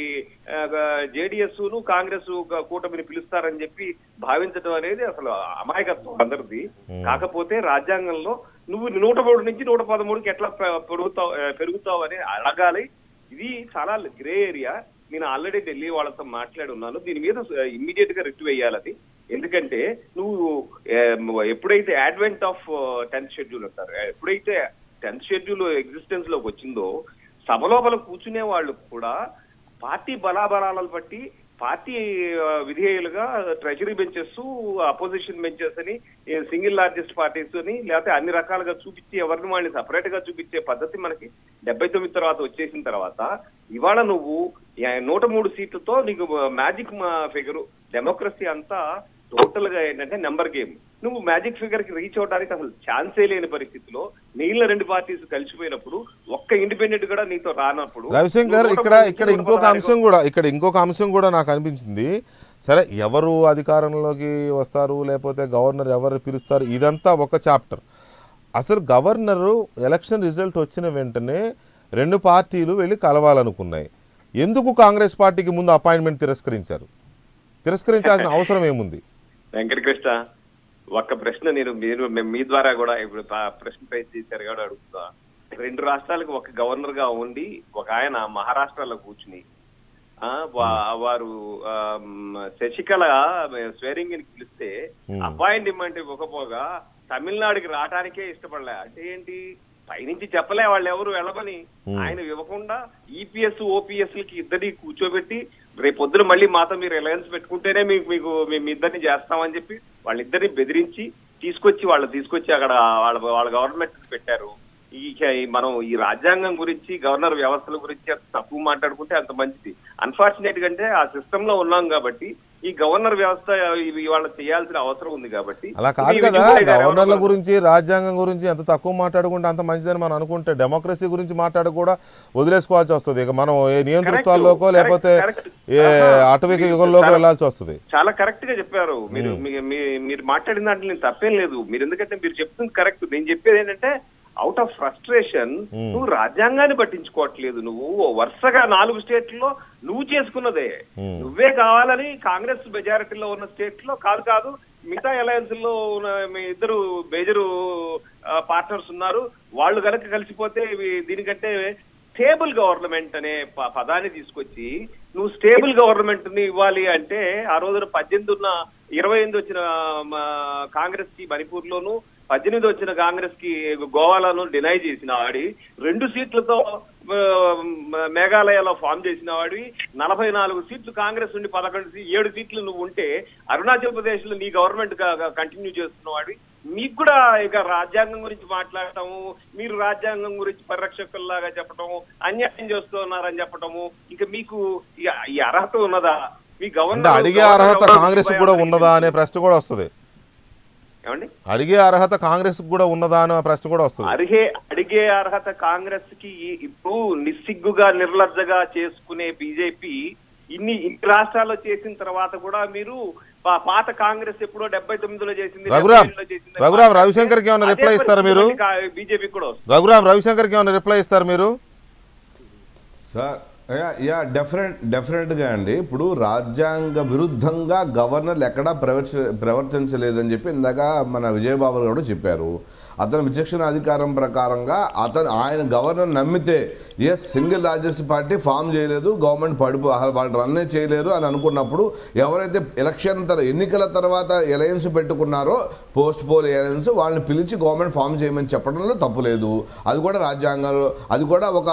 జేడిఎస్ ను కాంగ్రెస్ కూటమిని పిలుస్తారని చెప్పి భావించడం అనేది అసలు అమాయకత్వం అందరిది కాకపోతే రాజ్యాంగంలో నువ్వు నూట మూడు నుంచి నూట పదమూడుకి ఎట్లా పె- పెరుగుతావు ఆ, పెరుగుతావు అని అడగాలి ఇది చాలా గ్రే ఏరియా నేను ఆల్రెడీ ఢిల్లీ వాళ్ళతో మాట్లాడి ఉన్నాను దీని మీద ఇమ్మీడియట్ గా రిట్ వేయాలని ఎందుకంటే నువ్వు ఆ, ఎప్పుడైతే అడ్వెంట్ ఆఫ్ టెన్త్ షెడ్యూల్ అంటారు ఎప్పుడైతే టెన్త్ షెడ్యూల్ ఎగ్జిస్టెన్స్ లోకి వచ్చిందో సభ లోపల కూర్చునే వాళ్ళు కూడా పార్టీ బలాబలాలను బట్టి పార్టీ ఆ, విధేయులుగా ట్రెజరీ బెంచెస్ అపోజిషన్ బెంచెస్ అని సింగిల్ లార్జెస్ట్ పార్టీస్ అని లేకపోతే అన్ని రకాలుగా చూపించి ఎవరిని వాళ్ళని సపరేట్ గా చూపించే పద్ధతి మనకి డెబ్బై తొమ్మిది తర్వాత వచ్చేసిన తర్వాత ఇవాళ నువ్వు యా- నూట మూడు సీట్లతో నీకు మ్యాజిక్ ఫిగర్ డెమోక్రసీ అంతా టోటల్ గా ఏంటంటే నెంబర్ గేమ్ నువ్వు మ్యాజిక్ ఫిగర్ కి రీచ్ అవడానికి అసలు ఛాన్సే లేని పరిస్థితిలో మిగిలిన రెండు పార్టీస్ కలిసిపోయినప్పుడు ఒక్క ఇండిపెండెంట్ కూడా నీతో రానప్పుడు
రవిశంకర్
నువ్వు
ఇక్కడ
నూట
ఇక్కడ
మూడు
ఇంకొక
పదహారు
అంశం కూడా ఇక్కడ ఇంకొక అంశం కూడా నాకు అనిపించింది సరే ఎవరు అధికారంలోకి వస్తారు లేకపోతే గవర్నర్ ఎవరు పిలుస్తారు ఇదంతా ఒక చాప్టర్ అసలు గవర్నరు ఎలక్షన్ రిజల్ట్ వచ్చిన వెంటనే రెండు పార్టీలు వెళ్ళి కలవాలనుకున్నాయి ఎందుకు కాంగ్రెస్ పార్టీకి ముందు అపాయింట్మెంట్ తిరస్కరించారు తిరస్కరించాల్సిన అవసరం ఏముంది
వెంకటకృష్ణ ఒక్క ప్రశ్న నేను మీరు మీ- మీ ద్వారా కూడా ఇప్పుడు ఆ ప్రశ్న రైజ్ చేశారు కూడా అడుగుతా రెండు రాష్ట్రాలకు ఒక గవర్నర్ గా ఉండి ఒక ఆయన మహారాష్ట్రలో కూర్చుని ఆ, వా- వారు ఆ, మ్, శశికళ స్వేరింగ్ ని పిలిస్తే అపాయింట్మెంట్ ఇవ్వకపోగా తమిళనాడుకి రావడానికే ఇష్టపడలే అంటే ఏంటి పైనుంచి చెప్పలే వాళ్ళు ఎవరు వెళ్ళమని ఆయన ఇవ్వకుండా ఈపీఎస్ ఓపీఎస్ లకి ఇద్దరిని కూర్చోబెట్టి రేపు పొద్దున మళ్ళీ మాతో మీరు అలయన్స్ పెట్టుకుంటేనే మీకు మీకు మేము ఇద్దరిని చేస్తామని చెప్పి వాళ్ళిద్దరిని బెదిరించి తీసుకొచ్చి వాళ్ళు తీసుకొచ్చి అక్కడ వాళ్ళ వాళ్ళ గవర్నమెంట్ పెట్టారు ఈ ఈ మనం ఈ రాజ్యాంగం గురించి గవర్నర్ వ్యవస్థల గురించి అంత తక్కువ మాట్లాడుకుంటే అంత మంచిది అన్ఫార్చునేట్ అంటే ఆ సిస్టమ్ లో ఉన్నాం కాబట్టి ఈ గవర్నర్ వ్యవస్థ ఇవి ఇవాళ చేయాల్సిన అవసరం ఉంది కాబట్టి
అలా కాదు
ఇది
కదా
విజయవాడ గారు
గవర్నర్ల
ఎవరో-
గురించి రాజ్యాంగం గురించి ఎంత తక్కువ మాట్లాడుకుంటే అంత మంచిదని మనం అనుకుంటే డెమోక్రసీ గురించి మాట్లాడ కూడా వదిలేసుకోవాల్సి వస్తుంది ఇక మనం ఏ నియంతృత్వాల్లోకో
Correct,
లేకపోతే
correct.
ఏ
ఆహా.
అటవిక
మీరు
యుగంలోకి
చాలా-
వెళ్ళాల్సి వస్తుంది
చాలా కరెక్ట్ గా చెప్పారు మీరు మీ- మీ- మీరు మాట్లాడిన దాంట్లో నేను తప్పేం లేదు మీరు ఎందుకంటే మీరు చెప్తుంది కరెక్ట్ నేను చెప్పేది ఏంటంటే అవుట్ ఆఫ్ ఫ్రస్ట్రేషన్ నువ్వు రాజ్యాంగాన్ని పట్టించుకోవట్లేదు నువ్వు వరుసగా నాలుగు స్టేట్లలో నువ్వు చేసుకున్నదే నువ్వే కావాలని కాంగ్రెస్ మెజారిటీలో ఉన్న స్టేట్ లో కాదు కాదు మిగతా అలయన్స్ లో ఉన్న మీ ఇద్దరు మేజర్ పార్ట్నర్స్ ఉన్నారు వాళ్ళు కనుక కలిసిపోతే ఇవి దీనికంటే స్టేబుల్ గవర్నమెంట్ అనే ప- పదాన్ని తీసుకొచ్చి నువ్వు స్టేబుల్ గవర్నమెంట్ ని ఇవ్వాలి అంటే ఆ రోజున పద్దెనిమిది ఉన్న ఇరవై ఎనిమిది వచ్చిన మా కాంగ్రెస్ కి మణిపూర్ లోను పద్దెనిమిది వచ్చిన కాంగ్రెస్ కి గోవాలను డినై చేసిన వాడి రెండు సీట్లతో ఆ, మేఘాలయలో ఫామ్ చేసిన వాడివి నలభై నాలుగు సీట్లు కాంగ్రెస్ నుండి పదకొండు సీ- ఏడు సీట్లు నువ్వు ఉంటే అరుణాచల్ ప్రదేశ్ లో నీ గవర్నమెంట్ కంటిన్యూ చేస్తున్న వాడివి మీకు కూడా ఇక రాజ్యాంగం గురించి మాట్లాడటము మీరు రాజ్యాంగం గురించి పరిరక్షకుల్లాగా చెప్పటము అన్యాయం చేస్తున్నారని చెప్పటము ఇక మీకు ఇక ఈ అర్హత ఉన్నదా మీ
అంటే
గవర్నర్
అడిగే అర్హత కాంగ్రెస్ కూడా ఉన్నదా అనే ప్రశ్న కూడా వస్తుంది
ఏమండి
అడిగే అర్హత కాంగ్రెస్ కూడా ఉన్నదా అనే ప్రశ్న కూడా వస్తుంది
అడిగే అడిగే అర్హత కాంగ్రెస్ కి ఈ- ఇప్పుడు నిస్సిగ్గుగా నిర్లజ్జగా చేసుకునే బీజేపీ ఇన్ని ఇన్ని రాష్ట్రాల్లో చేసిన తర్వాత కూడా మీరు పా- పాత కాంగ్రెస్ ఎప్పుడో డెబ్బై తొమ్మిదిలో చేసింది
రఘురామ్,
77 లో చేసింది.
రఘురామ్, రవిశంకర్కి ఏమైనా
అదే
reply ఇస్తారా మీరు?
పరిస్థితి బీజేపీ కూడా వస్తుంది
రఘురామ్ రవిశంకర్కి ఏమైనా రిప్లై ఇస్తారు మీరు
సార్ యా యా డెఫినెట్ డెఫినెట్గా అండి ఇప్పుడు రాజ్యాంగ విరుద్ధంగా గవర్నర్లు ఎక్కడా ప్రవర్చ ప్రవర్తించలేదని చెప్పి ఇందాక మన విజయబాబు గారు చెప్పారు అతని విచక్షణ అధికారం ప్రకారంగా అతను ఆయన గవర్నర్ నమ్మితే yes single largest party form చేయలేదు గవర్నమెంట్ పడిపో అసలు వాళ్ళు రన్నే చేయలేరు అని అనుకున్నప్పుడు ఎవరైతే ఎలక్షన్ తర ఎన్నికల తర్వాత ఎలయన్స్ పెట్టుకున్నారో పోస్ట్ పోల్ ఎలయన్స్ వాళ్ళని పిలిచి గవర్నమెంట్ ఫామ్ చేయమని చెప్పడంలో తప్పు లేదు అది కూడా రాజ్యాంగంలో అది కూడా ఒక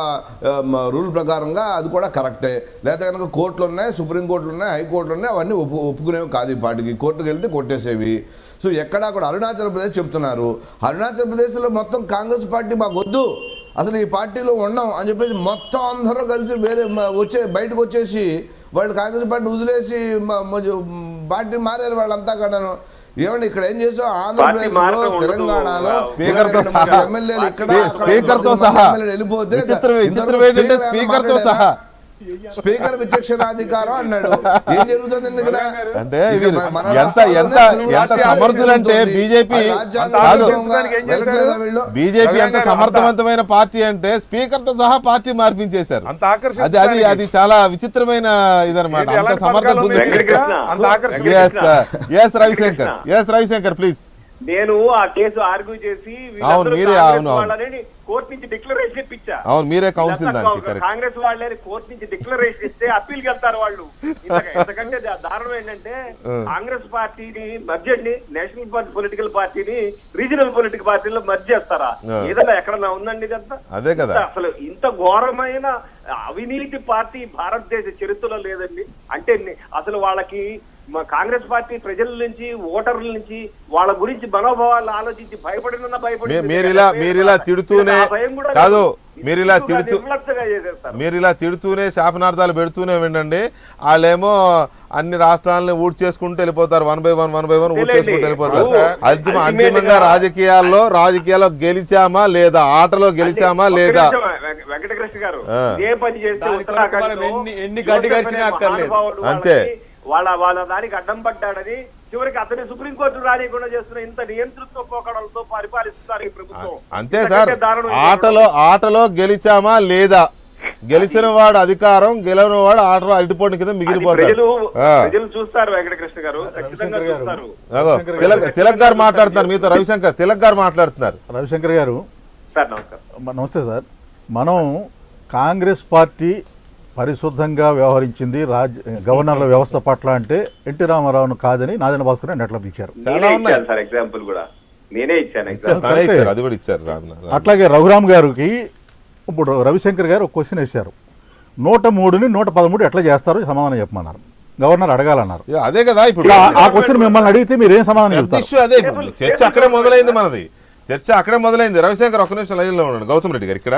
రూల్ ప్రకారంగా అది కూడా కరెక్టే లేకపోతే కనుక కోర్టులు ఉన్నాయి సుప్రీంకోర్టులు ఉన్నాయి హైకోర్టులు ఉన్నాయి అవన్నీ ఒప్పు ఒప్పుకునేవి కాదు ఈ పార్టీకి కోర్టుకు వెళ్తే కొట్టేసేవి సో ఎక్కడా కూడా అరుణాచల్ ప్రదేశ్ చెప్తున్నారు అరుణాచల్ ప్రదేశ్లో మొత్తం కాంగ్రెస్ పార్టీ మాకు వద్దు అసలు ఈ పార్టీలో ఉన్నాం అని చెప్పేసి మొత్తం అందరూ కలిసి వేరే మ- వచ్చే బయటకు వచ్చేసి వాళ్ళు కాంగ్రెస్ పార్టీ వదిలేసి మ- మ- పార్టీ మారారు వాళ్ళంతా కూడాను ఏమండి ఇక్కడ ఏం చేసాం ఆంధ్రప్రదేశ్ లో
మారటం ఉండదు.
తెలంగాణలో
స్పీకర్ తో
ఇరవై
సహా.
మంది ఎమ్మెల్యేలు ఇక్కడ
స్పీ- స్పీకర్ తో సహా
ఎమ్మెల్యేలు వెళ్ళిపోతే
విచిత్రం విచిత్రం
ఇంతవరకు
ఏంటంటే
స్పీకర్
స్పీకర్ తో
మాట్లాడారా?
సహా
స్పీకర్ విచక్షణాధికారం అన్నాడు ఏం జరుగుతుంది ఇక్కడ
అంటే
ఇక
వీరు
మన
ఎంత
రాష్ట్రాల్లోనే
ఎంత
తెలుగు
ఎంత
రాష్ట్రాలు
సమర్థులంటే
ఉంటుంది.
బీజేపీ
ఆ రాజ్యాంగ
కాదు
విరుద్ధంగా
ఏం చేశారు?
వెళ్ళట్లేదా వీళ్ళు?
బీజేపీ ఎంత
రఘురామ్ గారు
సమర్థవంతమైన పార్టీ అంటే స్పీకర్ తో సహా పార్టీ మార్పించేశారు
అంత ఆకర్షించడానికి.
అది అది అది చాలా విచిత్రమైన ఇదనమాట
ఏంటి,
అంత
ఎలాంటి
సమర్థ
పథకాలు
బుద్ధి
ఉన్నాయి ఇక్కడ? అంత ఆకర్షణ
yes yes Ravishankar yes Ravishankar please
నేను ఆ కేసు ఆర్గ్యూ చేసి వీళ్ళందరూ
అవును, మీరే,
కాంగ్రెస్
అవును, అవును.
వాళ్ళని కోర్టు నుంచి డిక్లరేషన్ ఇప్పించా
అవును మీరే కౌన్సిల్
వీళ్ళంతా
దానికి
కా-
కరెక్ట్
కాంగ్రెస్ వాళ్ళే కోర్టు నుంచి డిక్లరేషన్ ఇస్తే అప్పీల్కి వెళ్తారు వాళ్ళు ఇంతక- ఇంతకంటే దా- దారుణం ఏంటంటే కాంగ్రెస్ పార్టీని మర్జ్ అండి నేషనల్ పొలిటికల్ పార్టీని రీజనల్ పొలిటికల్ పార్టీలో మర్జ్ చేస్తారా
ఆ.
ఏదైనా ఎక్కడన్నా ఉందండి ఇదంతా
అదే కదా.
ఇంత అసలు ఇంత ఘోరమైన అవినీతి పార్టీ భారతదేశ చరిత్రలో లేదండి అంటే ని- అసలు వాళ్ళకి మా కాంగ్రెస్ పార్టీ ప్రజల నుంచి ఓటర్ల నుంచి వాళ్ళ గురించి మనోభావాలను ఆలోచించి భయపడిన
మీ- మీరిలా మీరిలా తిడుతూనే కాదు మీరిలా తిడుతూ
చేసేస్తారు
మీరు ఇలా తిడుతూనే శాపనార్థాలు పెడుతూనే వినండి వాళ్ళేమో అన్ని రాష్ట్రాలని ఊడ్ చేసుకుంటూ వెళ్ళిపోతారు one by one one by one ఊడ్
తెలియండి.
చేసుకుంటూ వెళ్ళిపోతారు
ఇప్పుడు
అంతిమ
ultimate
అంతిమంగా
గా-
రాజకీయాల్లో రాజకీయాల్లో గెలిచామా లేదా ఆటలో గెలిచామా
ఒక్క
లేదా
నిమిషం, వెంక- వెంకటకృష్ణ గారు
ఆ.
ఏ పని చేస్తే
దాని కొరకు
ఉత్తరాఖండ్లో
మనం ఎన్ని- ఎన్ని గడ్డి
యోసేఫ్
గడిచినా
అనే
అక్కర్లేదు.
మహానుభావుడు
అంతే.
వాళ్ళని వాళ్ళ వాళ్ళ దానికి అడ్డం పడ్డాడని చివరికి అతని సుప్రీంకోర్టు రానియకుండా చేస్తున్న ఇంత నియంతృత్వ పోకడలతో పరిపాలిస్తున్నారు ఈ ప్రభుత్వం
అంతే సార్
ఇంతకంటే దారుణం ఏం
ఆటలో ఆటలో గెలిచామా లేదా గెలిచిన వాడు అధికారం గెలవని వాడు ఆటలో అరటిపోటు కింద
అది
మిగిలిపోతాడు
ప్రజలు
ఆ.
ప్రజలు చూస్తారు వెంకటకృష్ణ గారు ఖచ్చితంగా
రవిశంకర్ గారు.
చూస్తారు
అగో, తిలక్ తిలక్ గారు మాట్లాడుతున్నారు మీతో రవిశంకర్ తిలక్ గారు మాట్లాడుతున్నారు
రవిశంకర్ గారు
సార్ నమస్కారం
మ- నమస్తే సార్ మనం కాంగ్రెస్ పార్టీ పరిశుద్ధంగా వ్యవహరించింది రాజ్ గవర్నర్ల వ్యవస్థ పట్ల అంటే ఎన్టీ రామారావును కాదని నాదన భాస్కర్ నెట్లో పిలిచారు
చాలా
నేనే
ఉన్నాయి.
ఇచ్చాను సార్ ఎగ్జాంపుల్ కూడా నేనే ఇచ్చాను ఎగ్జాంపుల్
తనే
కరెక్టే.
ఇచ్చారు అది కూడా ఇచ్చారు రామ్
అట్లాగే రఘురామ్ గారికి ఇప్పుడు రవిశంకర్ గారు ఒక క్వశ్చన్ వేశారు నూట మూడుని నూట పదమూడు ఎట్లా చేస్తారో సమాధానం చెప్పమన్నారు గవర్నర్ అడగాలన్నారు
ఇక అదే కదా ఇప్పుడు
ఇప్పుడు ఆ- ఆ క్వశ్చన్ మిమ్మల్ని అడిగితే మీరు ఏం సమాధానం
పెద్ద
చెప్తారు
ఇష్యూ అదే ఇప్పుడు చర్చ అక్కడే మొదలైంది మనది చర్చ అక్కడే మొదలైంది రవిశంకర్ ఒక్క నిమిషం లైన్లో ఉన్నాడు గౌతమ్ రెడ్డి గారు ఇక్కడ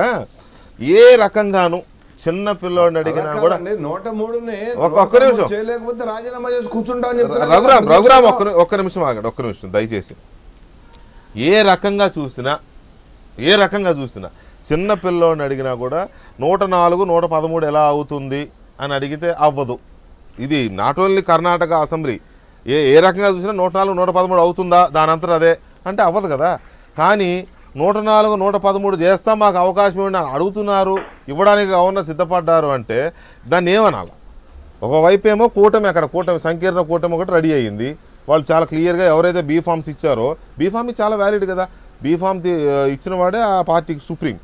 ఏ రకంగాను చిన్న పిల్లోడిని అడిగినా
అలా
కూడా
కాదండి, నూట మూడుని
ఒక్క-
నూట
ఒక్క నిమిషం.
మూడు చేయలేకపోతే రాజీనామా చేసి కూర్చుంటాం అని చెప్తున్నారు.
రఘురామ్ రఘురామ్ ఒక్క ని- ఒక్క నిమిషం ఆగండి ఒక్క నిమిషం దయచేసి ఏ రకంగా చూసినా ఏ రకంగా చూసినా చిన్న పిల్లోడిని అడిగినా కూడా నూట నాలుగు నూట పదమూడు ఎలా అవుతుంది అని అడిగితే అవ్వదు ఇది నాట్ ఓన్లీ కర్ణాటక అసెంబ్లీ ఏ ఏ రకంగా చూసినా నూట నాలుగు నూట పదమూడు అవుతుందా దాని అంతటా అదే అంటే అవ్వదు కదా కానీ నూట నాలుగు నూట పదమూడు చేస్తాం మాకు అవకాశం ఇవ్వండి అని అడుగుతున్నారు ఇవ్వడానికి గవర్నర్ సిద్ధపడ్డారు అంటే దాన్ని ఏమనాలి ఒకవైపు ఏమో కూటమి అక్కడ కూటమి సంకీర్ణ కూటమి ఒకటి రెడీ అయ్యింది వాళ్ళు చాలా క్లియర్గా ఎవరైతే బీ ఫామ్స్ ఇచ్చారో బీ ఫామ్ చాలా వ్యాలిడ్ కదా బీ ఫామ్ తి- ఇచ్చిన వాడే ఆ పార్టీకి సుప్రీం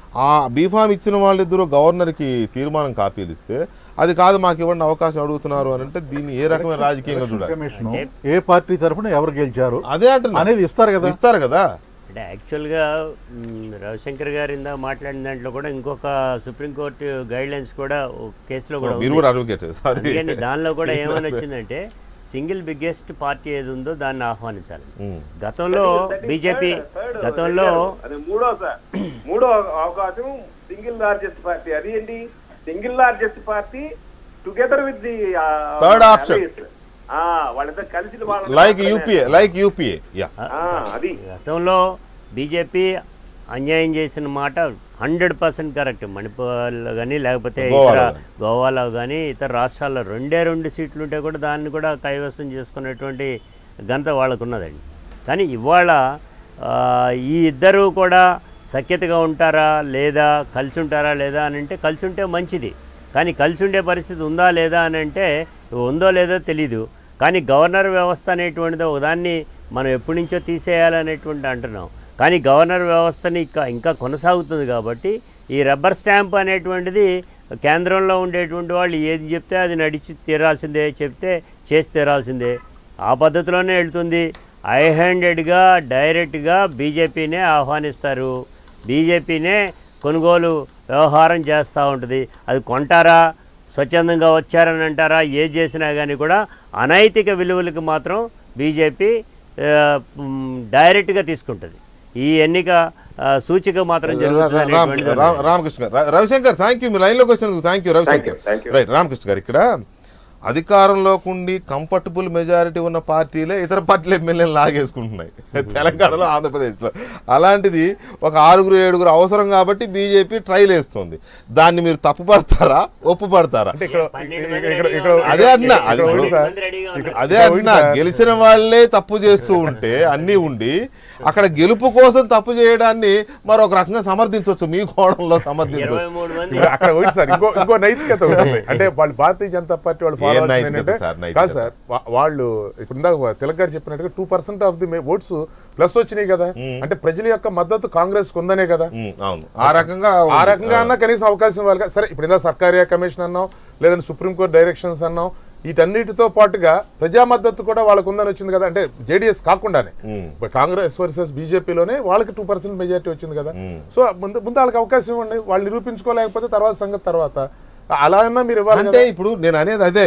ఆ బీఫామ్ ఇచ్చిన వాళ్ళిద్దరూ గవర్నర్కి తీర్మానం కాపీలు ఇస్తే అది కాదు మాకు ఇవ్వండి అవకాశం అడుగుతున్నారు అని అంటే దీన్ని ఏ రకమైన రాజకీయంగా చూడాలి
కమిషన్ ఏ పార్టీ తరఫున ఎవరు గెలిచారు
అదే అంటున్నా
అనేది ఇస్తారు కదా
ఇస్తారు కదా
అంటే యాక్చువల్గా మ్, రవిశంకర్ గారు ఇందా మాట్లాడిన దాంట్లో కూడా ఇంకొక సుప్రీంకోర్టు గైడ్ లైన్స్ కూడా ఒక కేసులో కూడా
మీరు
ఉంది.
కూడా అడ్వకేట్ సారీ
అందుకని దానిలో కూడా ఏమని వచ్చిందంటే సింగిల్ బిగ్గెస్ట్ పార్టీ ఏది ఉందో దాన్ని ఆహ్వానించాలి గతంలో బీజేపీ గతంలో
అది మూడో సార్ మూడో అవకాశం సింగిల్ లార్జెస్ట్ పార్టీ అది ఏంటి single largest party together with the
Third option.
వాళ్ళిద్దరు కలిసి వాళ్ళ-
like UPA like UPA yeah
ఆ, అది
గతంలో బీజేపీ అన్యాయం చేసిన మాట హండ్రెడ్ పర్సెంట్ కరెక్ట్ మణిపూర్లో కానీ లేకపోతే ఇతర
గోవాలో గానీ.
గోవాలో కానీ ఇతర రాష్ట్రాల్లో రెండే రెండు సీట్లు ఉంటే కూడా దాన్ని కూడా కైవసం చేసుకునేటువంటి ఘనత వాళ్ళకు ఉన్నదండి కానీ ఇవాళ ఆ, ఈ ఇద్దరు కూడా సఖ్యతగా ఉంటారా లేదా కలిసి ఉంటారా లేదా అని అంటే కలిసి ఉంటే మంచిది కానీ కలిసి ఉండే పరిస్థితి ఉందా లేదా అని అంటే ఉందో లేదో తెలీదు కానీ గవర్నర్ వ్యవస్థ అనేటువంటిది ఒకదాన్ని మనం ఎప్పటి నుంచో తీసేయాలనేటువంటి అంటున్నాం కానీ గవర్నర్ వ్యవస్థని ఇంకా ఇంకా కొనసాగుతుంది కాబట్టి ఈ రబ్బర్ స్టాంప్ అనేటువంటిది కేంద్రంలో ఉండేటువంటి వాళ్ళు ఏది చెప్తే అది నడిచి తీరాల్సిందే చెప్తే చేసి తీరాల్సిందే ఆ పద్ధతిలోనే వెళ్తుంది ఐ హ్యాండెడ్గా డైరెక్ట్గా బీజేపీనే ఆహ్వానిస్తారు బీజేపీనే కొనుగోలు వ్యవహారం చేస్తూ ఉంటుంది అది కొంటారా స్వచ్ఛందంగా వచ్చారని అంటారా ఏది చేసినా కానీ కూడా అనైతిక విలువలకు మాత్రం బీజేపీ ఆ, మ్, డైరెక్ట్గా తీసుకుంటుంది ఈ ఎన్నిక ఆ, సూచిక మాత్రం జరుగుతుంది
రామ్-
అనేటువంటిది
రామ్- రామకృష్ణ గారు రా- రవిశంకర్ థ్యాంక్ యూ మీ లైన్లోకి వచ్చినందుకు thank you Ravishankar
thank you.
Right Ramakrishna garu ఇక్కడ అధికారంలోకి ఉండి కంఫర్టబుల్ మెజారిటీ ఉన్న పార్టీలే ఇతర పార్టీలు ఎమ్మెల్యేలు లాగేసుకుంటున్నాయి తెలంగాణలో ఆంధ్రప్రదేశ్లో అలాంటిది ఒక ఆరుగురు ఏడుగురు అవసరం కాబట్టి బీజేపీ ట్రైల్ వేస్తుంది దాన్ని మీరు తప్పుపడతారా ఒప్పుపడతారా
అంటే ఇక్కడ
పన్నెండు
ఇక్కడ-
మంది
ఇక్కడ-
రెడీగా
ఇక్కడ-
ఉన్నారు.
అదే అన్నా, అది
ఇక్కడ
ఇప్పుడు-
ఉంది సార్.
మంది రెడీగా ఉన్నారు.
అదే
ఇక్కడ
అంటున్నా
ఉంది సార్.
గెలిచిన వాళ్ళే తప్పు చేస్తూ ఉంటే అన్నీ ఉండి అక్కడ గెలుపు కోసం తప్పు చేయడాన్ని మరొక రకంగా సమర్థించవచ్చు మీ కోణంలో
ఇరవై
సమర్థించవచ్చు
మూడు మంది
ఇక్కడ అక్కడ ఒకటి సార్ ఇంకో ఇంకో నైతికత ఉంటుంది అంటే వాళ్ళు భారతీయ జనతా పార్టీ వాళ్ళు ఫాలో
ఏం
అవుతుంది
నైతికత
ఏంటంటే
సార్, నైతికత?
కాదు సార్ వా- వాళ్ళు ఇప్పుడు ఇందాక తిలక్ గారు చెప్పినట్టుగా two percent of the votes plus వచ్చినాయి కదా అంటే ప్రజల యొక్క మద్దతు కాంగ్రెస్ ఉందనే కదా
ఉమ్, అవును ఆ రకంగా
ఆ రకంగా అన్నా కనీసం అవకాశం ఇవ్వాలి కదా. సరే ఇప్పుడు ఇందా సర్కారియా కమిషన్ అన్నాం లేదంటే సుప్రీంకోర్టు డైరెక్షన్స్ అన్నాం వీటన్నిటితో పాటుగా ప్రజా మద్దతు కూడా వాళ్ళకు ఉందని వచ్చింది కదా అంటే జేడీఎస్ కాకుండానే ఇప్పుడు కాంగ్రెస్ వర్సెస్ బీజేపీలోనే వాళ్ళకి టూ పర్సెంట్ మెజారిటీ వచ్చింది కదా సో ముందు ముందు వాళ్ళకి అవకాశం ఇవ్వండి వాళ్ళు నిరూపించుకోలేకపోతే తర్వాత సంగతి తర్వాత అలా అన్నా మీరు ఇవ్వాలి
అంటే
కదా.
ఇప్పుడు నేను అనేది అదే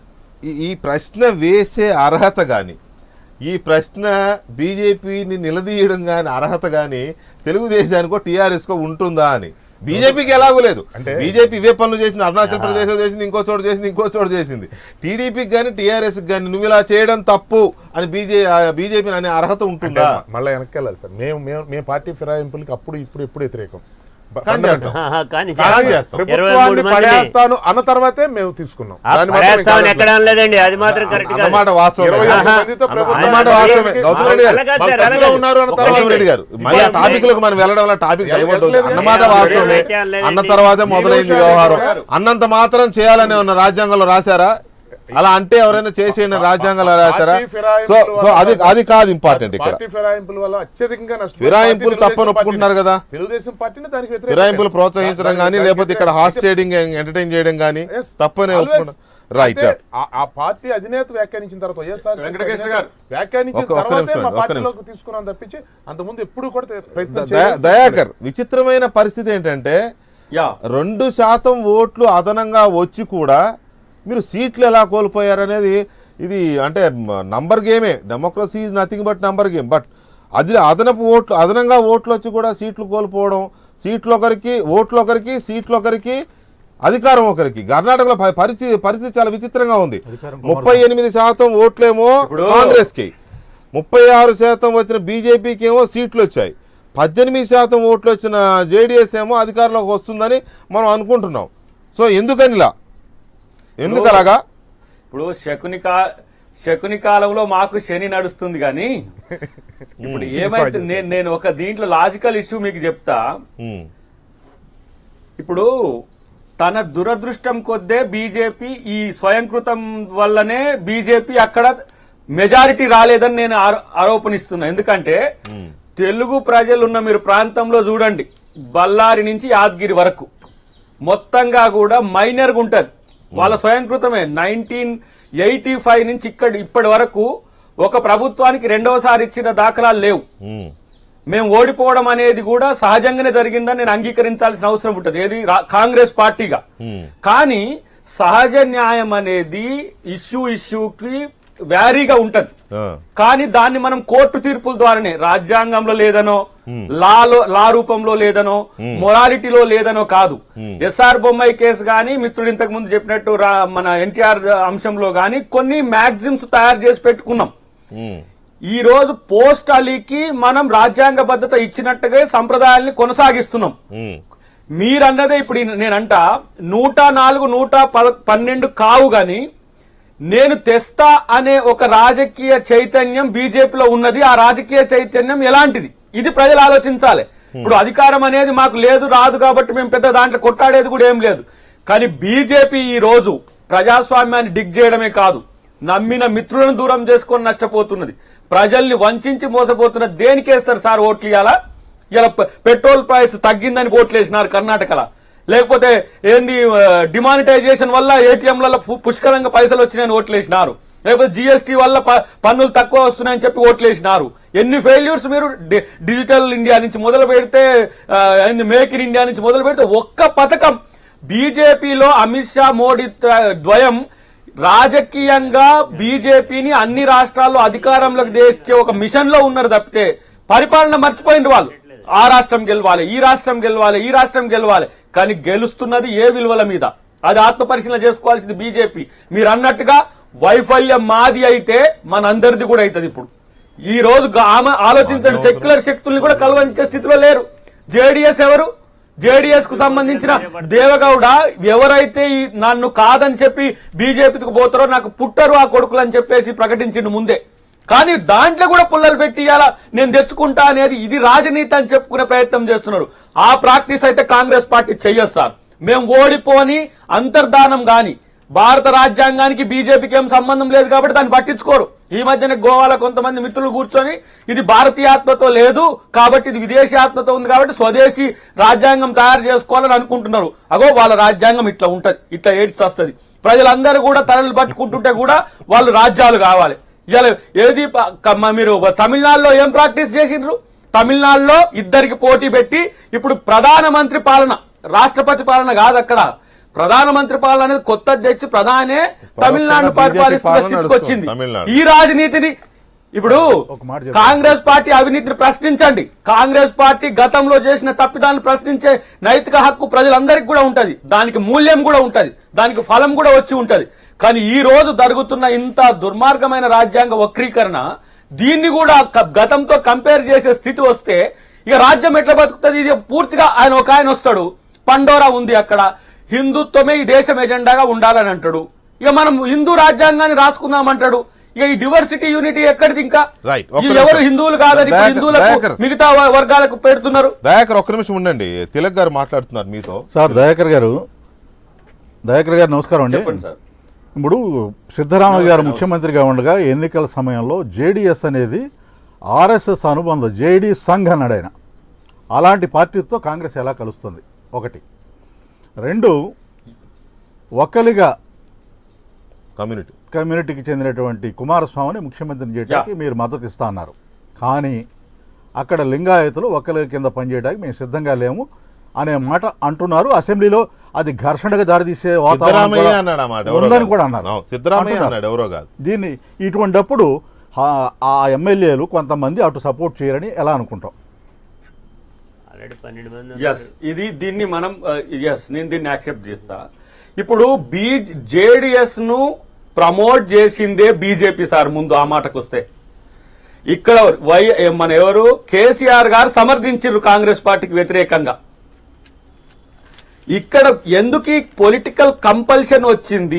ఈ- ఈ ప్రశ్న వేసే అర్హత కానీ ఈ ప్రశ్న బీజేపీని నిలదీయడం కానీ అర్హత కానీ తెలుగుదేశానికో టీఆర్ఎస్కో ఉంటుందా అని బీజేపీకి ఎలాగూ లేదు బీజేపీ ఇవే పనులు చేసింది అరుణాచల్ ప్రదేశ్ చేసింది ఇంకో చోటు చేసింది ఇంకో చోటు చేసింది టీడీపీకి కానీ టీఆర్ఎస్కి కానీ నువ్వు ఇలా చేయడం తప్పు అని బీజే బీజేపీ అనే అర్హత
అంటే
ఉంటుందా
మళ్ళీ వెనక్కి వెళ్ళాలి సార్ మేము మేము మేము పార్టీ ఫిరాయింపులకి అప్పుడు ఇప్పుడు ఎప్పుడు వ్యతిరేకం బ-
కానీ చేస్తాం.
ఆహా, కానీ
కానీ చేస్తాం.
ఇరవై
ప్రభుత్వాన్ని
మూడు మందిని
పడేస్తాను అన్న తర్వాతే మేము తీసుకున్నాం
ఆ
దాన్ని మాత్రం
పడేస్తామని
ఇంకా
ఎక్కడ అనలేదండి అది మాత్రం కరెక్ట్ కాదు
అన్నమాట వాస్తవమే
ఇరవై ఒక్క
ఆహా.
మందితో
అన్న-
ప్రభుత్వం
అన్నమాట వాస్తవమే గౌతమ్ రెడ్డి గారు
అలాగే సార్,
వాళ్ళు
అలాగే.
ఖర్చులో ఉన్నారు అన్న తర్వాత
గౌతమ్ రెడ్డి గారు మరి
ఇప్పుడు
టాపిక్ లకు మనం వెళ్ళడం వల్ల టాపిక్ డైవర్ట్ అవుతుంది
వెళ్ళలేదు
అన్నమాట
కానీ
వాస్తవమే
ఎవరైతే అనలేదండి.
అన్న తర్వాతే మొదలైంది
ఈ రోజు
వ్యవహారం
గారు.
అన్నంత మాత్రం చేయాలని ఉన్న రాజ్యాంగంలో రాశారా అలా అంటే ఎవరైనా చేసేయండి రాజ్యాంగంలో రాశారా
పార్టీ ఫిరాయింపుల
సో సో
వల్ల
అది అది కాదు ఇంపార్టెంట్ ఇక్కడ
పార్టీ ఫిరాయింపుల వల్ల అత్యధికంగా నష్టం
ఫిరాయింపులు
పార్టీ
తప్పని
తెలుగుదేశం
ఒప్పుకుంటున్నారు
పార్టీని-
కదా?
తెలుగుదేశం పార్టీని దానికి వ్యతిరేకంగా
ఫిరాయింపులు ప్రోత్సహించడం
దానికి-
కానీ
దానికి
లేకపోతే ఇక్కడ హార్స్
వ్యతిరేకంగా-
షేడింగ్ ఎంటర్టైన్ చేయడం కానీ
Yes.
తప్పనే
Always.
ఒప్పుకుంటున్నారు రైట్
అయితే ఆ- ఆ పార్టీ అధినేత వ్యాఖ్యానించిన తర్వాత వైఎస్ఆర్
వెంకటకృష్ణ గారు.
వ్యాఖ్యానించిన
ఒక్క- ఒక్క
తర్వాతే
నిమిషం,
మా
ఒక్క
పార్టీలోకి తీసుకున్నాం తప్పించి అంతకుముందు ఎప్పుడు కూడా ప్రయత్నం
దయా-
చేయలేదు.
దయాకర్ విచిత్రమైన పరిస్థితి ఏంటంటే
యా
రెండు శాతం ఓట్లు అదనంగా వచ్చి కూడా మీరు సీట్లు ఎలా కోల్పోయారనేది ఇది అంటే నంబర్ గేమే democracy is nothing but number game but అది అదనపు ఓట్లు అదనంగా ఓట్లు వచ్చి కూడా సీట్లు కోల్పోవడం సీట్లు ఒకరికి ఓట్లు ఒకరికి సీట్లు ఒకరికి అధికారం ఒకరికి కర్ణాటకలో ప- పరిస్థితి పరిస్థితి చాలా విచిత్రంగా ఉంది ముప్పై ఎనిమిది శాతం ఓట్లేమో
ఇప్పుడు-
కాంగ్రెస్కి ముప్పై ఆరు శాతం వచ్చిన బీజేపీకి ఏమో సీట్లు వచ్చాయి పద్దెనిమిది శాతం ఓట్లు వచ్చిన జేడీఎస్ ఏమో అధికారంలోకి వస్తుందని మనం అనుకుంటున్నాం సో ఎందుకనిలా ఎందుకు అలాగా
ఇప్పుడు శకుని కా శకుని కాలంలో మాకు శని నడుస్తుంది కానీ ఇప్పుడు ఏమైతే నేను నేను ఒక దీంట్లో లాజికల్ ఇష్యూ మీకు చెప్తా
ఉమ్,
ఇప్పుడు తన దురదృష్టం కొద్దే బీజేపీ ఈ స్వయంకృతం వల్లనే బీజేపీ అక్కడ మెజారిటీ రాలేదని నేను ఆరో- ఆరోపణిస్తున్నా ఎందుకంటే తెలుగు ప్రజలు ఉన్న మీరు ప్రాంతంలో చూడండి బళ్ళారి నుంచి యాదగిరి వరకు మొత్తంగా కూడా మైనర్గా ఉంటుంది వాళ్ళ స్వయంకృతమే నైన్టీన్ ఎయిటీ ఫైవ్ నుంచి ఇక్కడ ఇప్పటి వరకు ఒక ప్రభుత్వానికి రెండవసారి ఇచ్చిన దాఖలాలు లేవు
ఉమ్,
మేము ఓడిపోవడం అనేది కూడా సహజంగానే జరిగిందని నేను అంగీకరించాల్సిన అవసరం ఉంటుంది ఏది రా- కాంగ్రెస్ పార్టీగా
ఉమ్,
కానీ సహజ న్యాయం అనేది ఇష్యూ ఇష్యూకి వ్యారీగా ఉంటది
ఆ,
కానీ దాన్ని మనం కోర్టు తీర్పుల ద్వారానే రాజ్యాంగంలో లేదనో లాలో లా రూపంలో లేదనో మొరాలిటీలో లేదనో కాదు ఎస్ఆర్ బొమ్మాయి కేసు గాని మిత్రుడు ఇంతకు ముందు చెప్పినట్టు రా- మన ఎన్టీఆర్ అంశంలో గాని కొన్ని మ్యాగజిన్స్ తయారు చేసి పెట్టుకున్నాం
ఉమ్,
ఈ రోజు పోస్ట్ అలీకి మనం రాజ్యాంగబద్ధత ఇచ్చినట్టుగా సంప్రదాయాల్ని కొనసాగిస్తున్నాం
ఉమ్,
మీరన్నదే ఇప్పుడు ఈ- నేనంట నూట నాలుగు నూట పద- పన్నెండు కావు గాని నేను తెస్తా అనే ఒక రాజకీయ చైతన్యం బీజేపీలో ఉన్నది ఆ రాజకీయ చైతన్యం ఎలాంటిది ఇది ప్రజలు ఆలోచించాలి ఇప్పుడు అధికారం అనేది మాకు లేదు రాదు కాబట్టి మేము పెద్ద దాంట్లో కొట్టాడేది కూడా ఏం లేదు కానీ బీజేపీ ఈ రోజు ప్రజాస్వామ్యాన్ని డిగ్ చేయడమే కాదు నమ్మిన మిత్రులను దూరం చేసుకొని నష్టపోతున్నది ప్రజల్ని వంచి మోసపోతున్నది దేనికేస్తారు సార్ ఓట్లు ఇవ్వాలా ఇలా పె- పెట్రోల్ ప్రైస్ తగ్గిందని ఓట్లు వేసినారు కర్ణాటకలో లేకపోతే ఏంది డిమానిటైజేషన్ వల్ల ఏటీఎంలలో పుష్కలంగా పైసలు వచ్చినాయని ఓట్లు వేసినారు లేకపోతే జిఎస్టీ వల్ల ప- పన్నులు తక్కువ వస్తున్నాయని చెప్పి ఓట్లు వేసినారు ఎన్ని ఫెయిల్యూర్స్ మీరు డి- డిజిటల్ ఇండియా నుంచి మొదలు పెడితే ఆ, ఏంది మేక్ ఇన్ ఇండియా నుంచి మొదలు పెడితే ఒక్క పథకం బీజేపీలో అమిత్ షా మోడీ త్ర- ద్వయం రాజకీయంగా బీజేపీని అన్ని రాష్ట్రాల్లో అధికారంలోకి తెచ్చే ఒక మిషన్ లో ఉన్నారు తప్పితే పరిపాలన మర్చిపోయిన వాళ్ళు ఆ రాష్ట్రం గెలవాలి ఈ రాష్ట్రం గెలవాలి ఈ రాష్ట్రం గెలవాలి కానీ గెలుస్తున్నది ఏ విలువల మీద అది ఆత్మ పరిశీలన చేసుకోవాల్సింది బీజేపీ మీరు అన్నట్టుగా వైఫల్యం మాది అయితే మనందరిది కూడా అవుతుంది ఇప్పుడు ఈ రోజు గా- ఆమె ఆలోచించండి సెక్యులర్ శక్తుల్ని కూడా కలవరించే స్థితిలో లేరు జేడీఎస్ ఎవరు జేడీఎస్ కు సంబంధించిన దేవగౌడ ఎవరైతే ఈ నన్ను కాదని చెప్పి బీజేపీకి పోతారో నాకు పుట్టరు ఆ కొడుకులు అని చెప్పేసి ప్రకటించిండు ముందే కానీ దాంట్లో కూడా పుల్లలు పెట్టి ఇవాళ నేను తెచ్చుకుంటా అనేది ఇది రాజనీతి అని చెప్పుకునే ప్రయత్నం చేస్తున్నారు ఆ ప్రాక్టీస్ అయితే కాంగ్రెస్ పార్టీ చెయ్యదు సార్ మేము ఓడిపోని అంతర్ధానం గాని భారత రాజ్యాంగానికి బీజేపీకి ఏం సంబంధం లేదు కాబట్టి దాన్ని పట్టించుకోరు ఈ మధ్యన గోవాలో కొంతమంది మిత్రులు కూర్చొని ఇది భారతీయ ఆత్మతో లేదు కాబట్టి ఇది విదేశీ ఆత్మతో ఉంది కాబట్టి స్వదేశీ రాజ్యాంగం తయారు చేసుకోవాలని అనుకుంటున్నారు అగో వాళ్ళ రాజ్యాంగం ఇట్లా ఉంటది ఇట్లా ఏడ్స్ వస్తుంది ప్రజలందరూ కూడా తరలు పట్టుకుంటుంటే కూడా వాళ్ళు రాజ్యాలు కావాలి ఇలా ఏది ప- క- మ- మీరు తమిళనాడులో ఏం ప్రాక్టీస్ చేసిండ్రు తమిళనాడులో ఇద్దరికి పోటీ పెట్టి ఇప్పుడు ప్రధానమంత్రి పాలన రాష్ట్రపతి పాలన కాదు అక్కడ ప్రధానమంత్రి పాలన అనేది కొత్త తెచ్చి ప్రధానే తమిళనాడు
BJP
పరిపాలిస్తున్న
పాలన
స్థితికి
నడుస్తుంది
వచ్చింది
తమిళనాడు.
ఈ రాజనీతిని ఇప్పుడు
ఒక మాట చెప్పండి.
కాంగ్రెస్ పార్టీ అవినీతిని ప్రశ్నించండి కాంగ్రెస్ పార్టీ గతంలో చేసిన తప్పిదాన్ని ప్రశ్నించే నైతిక హక్కు ప్రజలందరికీ కూడా ఉంటది దానికి మూల్యం కూడా ఉంటది దానికి ఫలం కూడా వచ్చి ఉంటది కానీ ఈ రోజు జరుగుతున్న ఇంత దుర్మార్గమైన రాజ్యాంగ వక్రీకరణ దీన్ని కూడా క- గతంతో కంపేర్ చేసే స్థితి వస్తే ఇక రాజ్యం ఎట్లా బతుకుతుంది ఇది పూర్తిగా ఆయన ఒక ఆయన వస్తాడు పండోరా ఉంది అక్కడ హిందుత్వమే ఈ దేశం ఎజెండాగా ఉండాలని అంటాడు ఇక మనం హిందూ రాజ్యాంగాన్ని రాసుకుందామంటాడు ఇక ఈ డివర్సిటీ యూనిటీ ఎక్కడిది ఇంకా
Right. ఒక్క
ఈ
నిమిషం.
ఎవరు హిందువులు కాదని ఇప్పుడు
దయాకర్-
హిందువులకు
దయాకర్.
మిగతా వ- వర్గాలకు పెడుతున్నారు
దయాకర్ ఒక్క నిమిషం ఉండండి తిలక్ గారు మాట్లాడుతున్నారు మీతో
సార్ దయాకర్ గారు దయాకర్ గారు నమస్కారం అండి
చెప్పండి సార్
ఇప్పుడు సిద్ధరామయ్య గారు ముఖ్యమంత్రిగా ఉండగా ఎన్నికల సమయంలో జేడీఎస్ అనేది ఆర్ఎస్ఎస్ అనుబంధం జేడీ సంఘ్ అన్నాడు ఆయన అలాంటి పార్టీతో కాంగ్రెస్ ఎలా కలుస్తుంది ఒకటి రెండు ఒక్కలిగా
కమ్యూనిటీ
కమ్యూనిటీకి చెందినటువంటి కుమారస్వామిని ముఖ్యమంత్రిని చేయడానికి మీరు మద్దతు ఇస్తా అన్నారు కానీ అక్కడ లింగాయతులు ఒక్కరి కింద పనిచేయడానికి మేము సిద్ధంగా లేము అనే మాట అంటున్నారు అసెంబ్లీలో అది ఘర్షణగా దారితీసే వాతావరణం
సిద్ధరామయ్య
కూడా
అన్నాడు అన్నమాట ఎవరో
ఉందని
కాదు.
కూడా అన్నారు
అవును, సిద్ధరామయ్య
అంటున్నారు.
అన్నాడు ఎవరో కాదు
దీన్ని ఇటువంటప్పుడు ఆ- ఆ ఎమ్మెల్యేలు కొంతమంది అటు సపోర్ట్ చేయరని ఎలా అనుకుంటాం
ఆల్రెడీ పన్నెండు మంది
ఎస్ ఇది దీన్ని మనం ఎస్ నేను దీన్ని యాక్సెప్ట్ చేస్తా ఇప్పుడు బీ జేడిఎస్ ను ప్రమోట్ చేసిందే బీజేపీ సార్ ముందు ఆ మాటకు వస్తే ఇక్కడ వై మన ఎవరు కేసీఆర్ గారు సమర్థించారు కాంగ్రెస్ పార్టీకి వ్యతిరేకంగా ఇక్కడ ఎందుకు పొలిటికల్ కంపల్షన్ వచ్చింది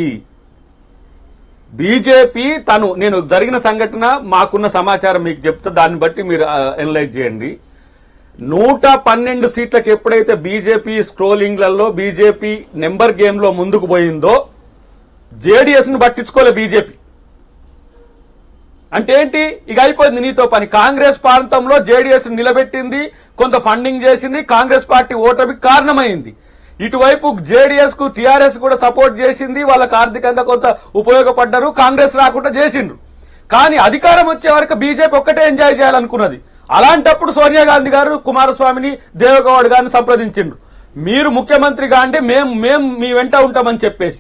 బీజేపీ తను నేను జరిగిన సంఘటన మాకున్న సమాచారం మీకు చెప్తా దాన్ని బట్టి మీరు ఎనలైజ్ చేయండి నూట పన్నెండు సీట్లకు ఎప్పుడైతే బీజేపీ స్క్రోలింగ్లలో బీజేపీ నెంబర్ గేమ్ లో ముందుకు పోయిందో జేడీఎస్ ను పట్టించుకోలే బీజేపీ అంటే ఏంటి ఇక అయిపోయింది నీతో పని కాంగ్రెస్ ప్రాంతంలో జేడీఎస్ నిలబెట్టింది కొంత ఫండింగ్ చేసింది కాంగ్రెస్ పార్టీ ఓటమికి కారణమైంది ఇటువైపు జేడీఎస్ కు టీఆర్ఎస్ కూడా సపోర్ట్ చేసింది వాళ్ళకి ఆర్థికంగా కొంత ఉపయోగపడ్డారు కాంగ్రెస్ రాకుండా చేసిండ్రు కానీ అధికారం వచ్చే వరకు బీజేపీ ఒక్కటే ఎంజాయ్ చేయాలనుకున్నది అలాంటప్పుడు సోనియా గాంధీ గారు కుమారస్వామిని దేవగౌడ్ గారిని సంప్రదించిండ్రు మీరు ముఖ్యమంత్రిగా అంటే మేము మేము మీ వెంట ఉంటామని చెప్పేసి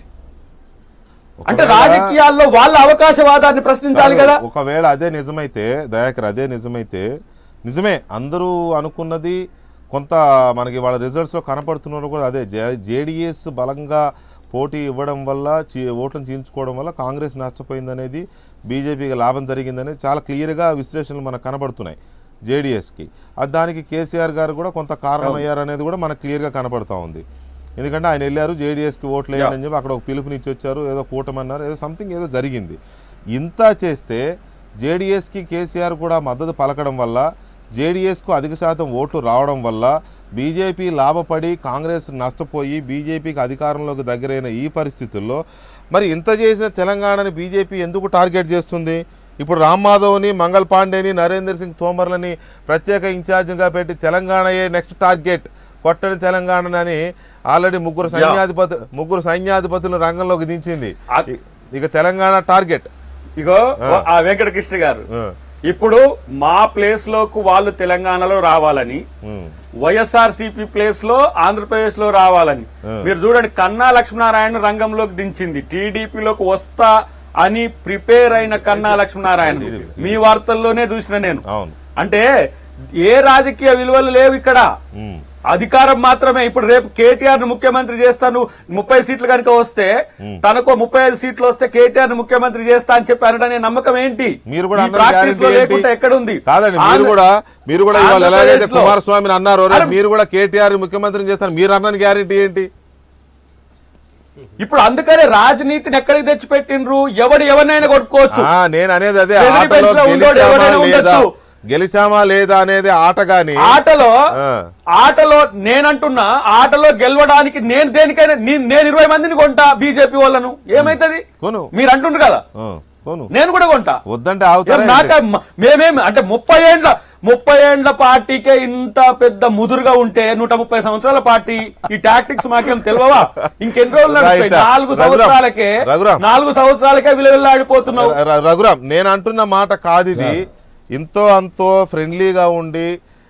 అంటే
ఒకవేళ-
రాజకీయాల్లో వాళ్ళ అవకాశవాదాన్ని ప్రశ్నించాలి కదా
ఒకవేళ అదే నిజమైతే దయాకర్ అదే నిజమైతే నిజమే అందరూ అనుకున్నది కొంత మనకి వాళ్ళ రిజల్ట్స్లో కనపడుతున్నారు కూడా అదే జేడిఎస్ బలంగా పోటీ ఇవ్వడం వల్ల చీ- ఓట్లను చీల్చుకోవడం వల్ల కాంగ్రెస్ నష్టపోయిందనేది బీజేపీకి లాభం జరిగిందనేది చాలా క్లియర్గా విశ్లేషణలు మనకు కనబడుతున్నాయి జేడిఎస్కి అది దానికి కేసీఆర్ గారు కూడా కొంత కారణమయ్యారనేది కూడా మనకు క్లియర్గా కనపడుతూ ఉంది ఎందుకంటే ఆయన వెళ్ళారు జేడీఎస్కి ఓట్లు వేయండి అని చెప్పి అక్కడ ఒక పిలుపునిచ్చి వచ్చారు ఏదో కూటమన్నారు ఏదో సంథింగ్ ఏదో జరిగింది ఇంత చేస్తే జేడీఎస్కి కేసీఆర్ కూడా మద్దతు పలకడం వల్ల జేడీఎస్కు అధిక శాతం ఓట్లు రావడం వల్ల బీజేపీ లాభపడి కాంగ్రెస్ నష్టపోయి బీజేపీకి అధికారంలోకి దగ్గరైన ఈ పరిస్థితుల్లో మరి ఇంత చేసిన తెలంగాణని బీజేపీ ఎందుకు టార్గెట్ చేస్తుంది ఇప్పుడు రామ్ మాధవ్ని మంగళ్ పాండేని నరేందర్ సింగ్ తోమర్లని ప్రత్యేక ఇన్ఛార్జిగా పెట్టి తెలంగాణయే నెక్స్ట్ టార్గెట్ కొట్టని తెలంగాణని ఆల్రెడీ ముగ్గురు సైన్యాధిపతు ముగ్గురు సైన్యాధిపతులను రంగంలోకి దించింది
ఆ-
ఇ- ఇక తెలంగాణ టార్గెట్
ఇగో ఆ వెంకటకృష్ణ గారు
ఆ.
ఇప్పుడు మా ప్లేస్ లోకి వాళ్ళు తెలంగాణలో రావాలని
ఉమ్.
వైఎస్ఆర్ సిపి ప్లేస్ లో ఆంధ్రప్రదేశ్ లో రావాలని మీరు చూడండి కన్నా లక్ష్మీనారాయణ రంగంలోకి దించింది టీడీపీలోకి వస్తా అని ప్రిపేర్ అయిన కన్నా లక్ష్మీనారాయణ మీ వార్తల్లోనే చూసిన నేను
అవును
అంటే ఏ రాజకీయ విలువలు లేవు ఇక్కడ
ఉమ్.
అధికారం మాత్రమే ఇప్పుడు రేపు కేటీఆర్ ను ముఖ్యమంత్రి చేస్తాను ముప్పై సీట్లు కనుక వస్తే తనకు ముప్పై ఐదు సీట్లు వస్తే కేటీఆర్ ను ముఖ్యమంత్రి చేస్తా అని చెప్పి అనడనే నమ్మకం ఏంటి
మీరు కూడా
ఈ
అన్నారు
ప్రాక్టీస్ లో
guarantee
లేకుండా
ఏంటి?
ఎక్కడ ఉంది
కాదండి మీరు
ఆంధ్ర-
కూడా మీరు కూడా ఇవాళ ఎలాగైతే
ఆంధ్రప్రదేశ్లో-
కుమారస్వామిని అన్నారు రేపు
అరే-
మీరు కూడా కేటీఆర్ ముఖ్యమంత్రిని చేస్తారు మీరు అన్న గ్యారెంటీ ఏంటి
ఇప్పుడు అందుకనే రాజనీతిని ఎక్కడికి తెచ్చిపెట్టిండ్రు ఎవడు ఎవరినైనా కొట్టుకోవచ్చు
ఆ, నేను అనేది అదే
ఎదురు
ఆటలో
బెంచ్లో ఉండోడు
గెలిచామా
ఎవరైనా
లేదా
ఉండొచ్చు.
గెలిచామా లేదా అనేది ఆట గాని
ఆటలో
ఆ.
ఆటలో నేనంటున్నా ఆటలో గెలవడానికి నేను దేనికైనా నీ- నేను ఇరవై మందిని కొంటా బీజేపీ వాళ్ళను ఏమైతది
కొను
మీరు అంటుండ్రు కదా
ఆ, కొను
నేను కూడా కొంటా
వద్దంటే
ఏం
ఆగుతారా
నాక
ఏంటి?
మ- మేమేం అంటే ముప్పై ఏండ్ల ముప్పై ఏండ్ల పార్టీకే ఇంత పెద్ద ముదురుగా ఉంటే నూట ముప్పై సంవత్సరాల పార్టీ ఈ టాక్టిక్స్ మాకేం తెలియవా ఇంకెన్ని రోజులు నడుస్తాయి
Right.
నాలుగు
రఘురామ్.
సంవత్సరాలకే
రఘురామ్.
నాలుగు సంవత్సరాలకే విలువెల్లాడిపోతున్నావు
ర- ర- రఘురామ్ నేను అంటున్న మాట కాదు ఇది ఇంతో అంతో ఫ్రెండ్లీగా ఉండి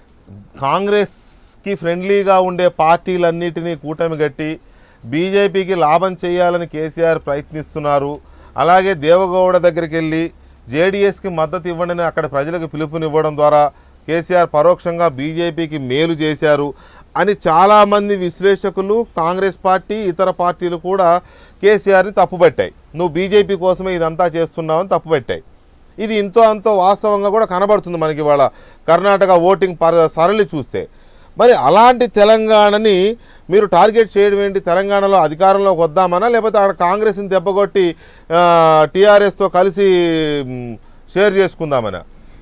కాంగ్రెస్కి ఫ్రెండ్లీగా ఉండే పార్టీలన్నిటినీ కూటమి గట్టి బీజేపీకి లాభం చేయాలని కేసీఆర్ ప్రయత్నిస్తున్నారు అలాగే దేవగౌడ దగ్గరికి వెళ్ళి జేడీఎస్కి మద్దతు ఇవ్వండి అక్కడ ప్రజలకు పిలుపునివ్వడం ద్వారా కేసీఆర్ పరోక్షంగా బీజేపీకి మేలు చేశారు అని చాలామంది విశ్లేషకులు కాంగ్రెస్ పార్టీ ఇతర పార్టీలు కూడా కేసీఆర్ని తప్పుపట్టాయి నువ్వు బీజేపీ కోసమే ఇదంతా చేస్తున్నావని తప్పుపట్టాయి ఇది ఇంతో అంతో వాస్తవంగా కూడా కనబడుతుంది మనకి ఇవాళ కర్ణాటక ఓటింగ్ పర సరళి చూస్తే మరి అలాంటి తెలంగాణని మీరు టార్గెట్ చేయడం ఏంటి తెలంగాణలో అధికారంలోకి వద్దామనా లేకపోతే అక్కడ కాంగ్రెస్ని దెబ్బకొట్టి టీఆర్ఎస్తో కలిసి మ్, షేర్ చేసుకుందామనా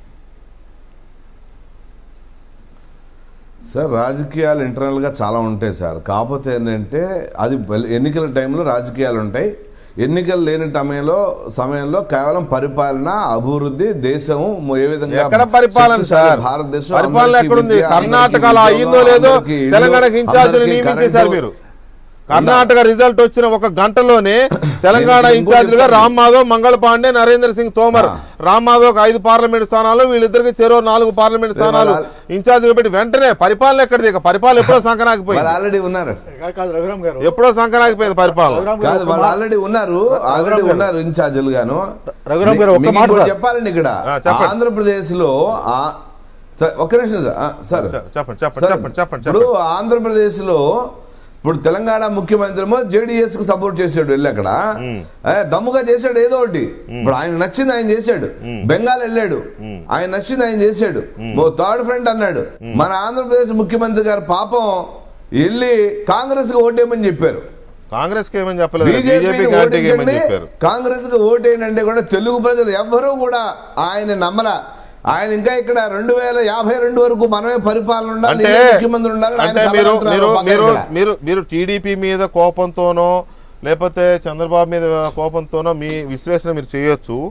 సార్ రాజకీయాలు ఇంటర్నల్గా చాలా ఉంటాయి సార్ కాకపోతే ఏంటంటే అది బల- ఎన్నికల టైంలో రాజకీయాలు ఉంటాయి ఎన్నికలు లేని సమయంలో సమయంలో కేవలం పరిపాలన అభివృద్ధి దేశం ఏ విధంగా
ఎక్కడ పరిపాలన
శక్తిశాలి
సార్
భారతదేశం
పరిపాలన
అందరికీ
ఎక్కడుంది
విద్య,
కర్ణాటకలో
అందరికీ
అయిందో
ఉద్యోగం,
లేదో
అందరికీ ఇల్లు,
తెలంగాణకి ఇన్ఛార్జీలు
అందరికీ
నియమించేశారు
కరెంటు.
మీరు కర్ణాటక రిజల్ట్ వచ్చిన ఒక గంటలోనే తెలంగాణ
నేను
ఇన్ఛార్జీలుగా
ఇంకోటి
రామ్ మాధవ్ మంగళ పాండే నరేంద్ర సింగ్ తోమర్
ఆ.
రామ్ మాధవ్ ఐదు పార్లమెంట్ స్థానాలు వీళ్ళిద్దరికి చెరో నాలుగు పార్లమెంట్ స్థానాలు
వాళ్ళ-
ఇన్ఛార్జీలు పెట్టి వెంటనే పరిపాలన ఎక్కడిది ఇక పరిపాలన ఎప్పుడో
వాళ్ళు
సంకనాకిపోయింది
ఆల్రెడీ ఉన్నారు
కాదు, కాదు రఘురామ్ గారు
ఎప్పుడో సంకనాకిపోయింది పరిపాలన
రఘురామ్ గారు
కాదు
ఒక్క
వాళ్ళు
మా-
ఆల్రెడీ ఉన్నారు ఆల్రెడీ ఉన్నారు ఇన్ఛార్జీలు గాను
రఘురామ్ గారు ఒక్క
మీకు
మాట
ఇంకోటి
సార్.
చెప్పాలండి ఇక్కడ
ఆ, చెప్పండి.
ఆంధ్రప్రదేశ్ లో ఒక్క నిమిషం సార్ ఆ, సార్
చె- చెప్పండి చెప్పండి
సార్,
చెప్పండి చెప్పండి
ఇప్పుడు
చెప్పండి
ఆంధ్రప్రదేశ్ లో ఇప్పుడు తెలంగాణ ముఖ్యమంత్రి ఏమో జేడీఎస్ కు సపోర్ట్ చేసాడు వెళ్ళి అక్కడ ఏ, దమ్ముగా చేశాడు ఏదో ఒకటి ఇప్పుడు ఆయన నచ్చింది ఆయన చేశాడు బెంగాల్ వెళ్ళాడు ఆయన నచ్చింది ఆయన చేశాడు ఓ థర్డ్ ఫ్రంట్ అన్నాడు మన ఆంధ్రప్రదేశ్ ముఖ్యమంత్రి గారు పాపం వెళ్ళి కాంగ్రెస్ కి ఓటేయమని చెప్పారు
కాంగ్రెస్ కి ఏమని చెప్పలేదు
బీజేపీ
బీజేపీ పార్టీకి ఏమని చెప్పారు
కాంగ్రెస్ కు ఓటేయండి కూడా తెలుగు ప్రజలు ఎవ్వరూ కూడా ఆయన నమ్మల ఆయన ఇంకా ఇక్కడ రెండు వేల యాభై రెండు వరకు మనమే పరిపాలన ఉండాలి
అంటే
నేనే ముఖ్యమంత్రి ఉండాలి ఆయన
అంటే మీరు
కలగంటున్నారు
మీరు
పక్కన
మీరు
ఇక్కడ.
మీరు మీరు టీడీపీ మీద కోపంతోనో లేకపోతే చంద్రబాబు మీద కోపంతోనో మీ విశ్లేషణ మీరు చేయొచ్చు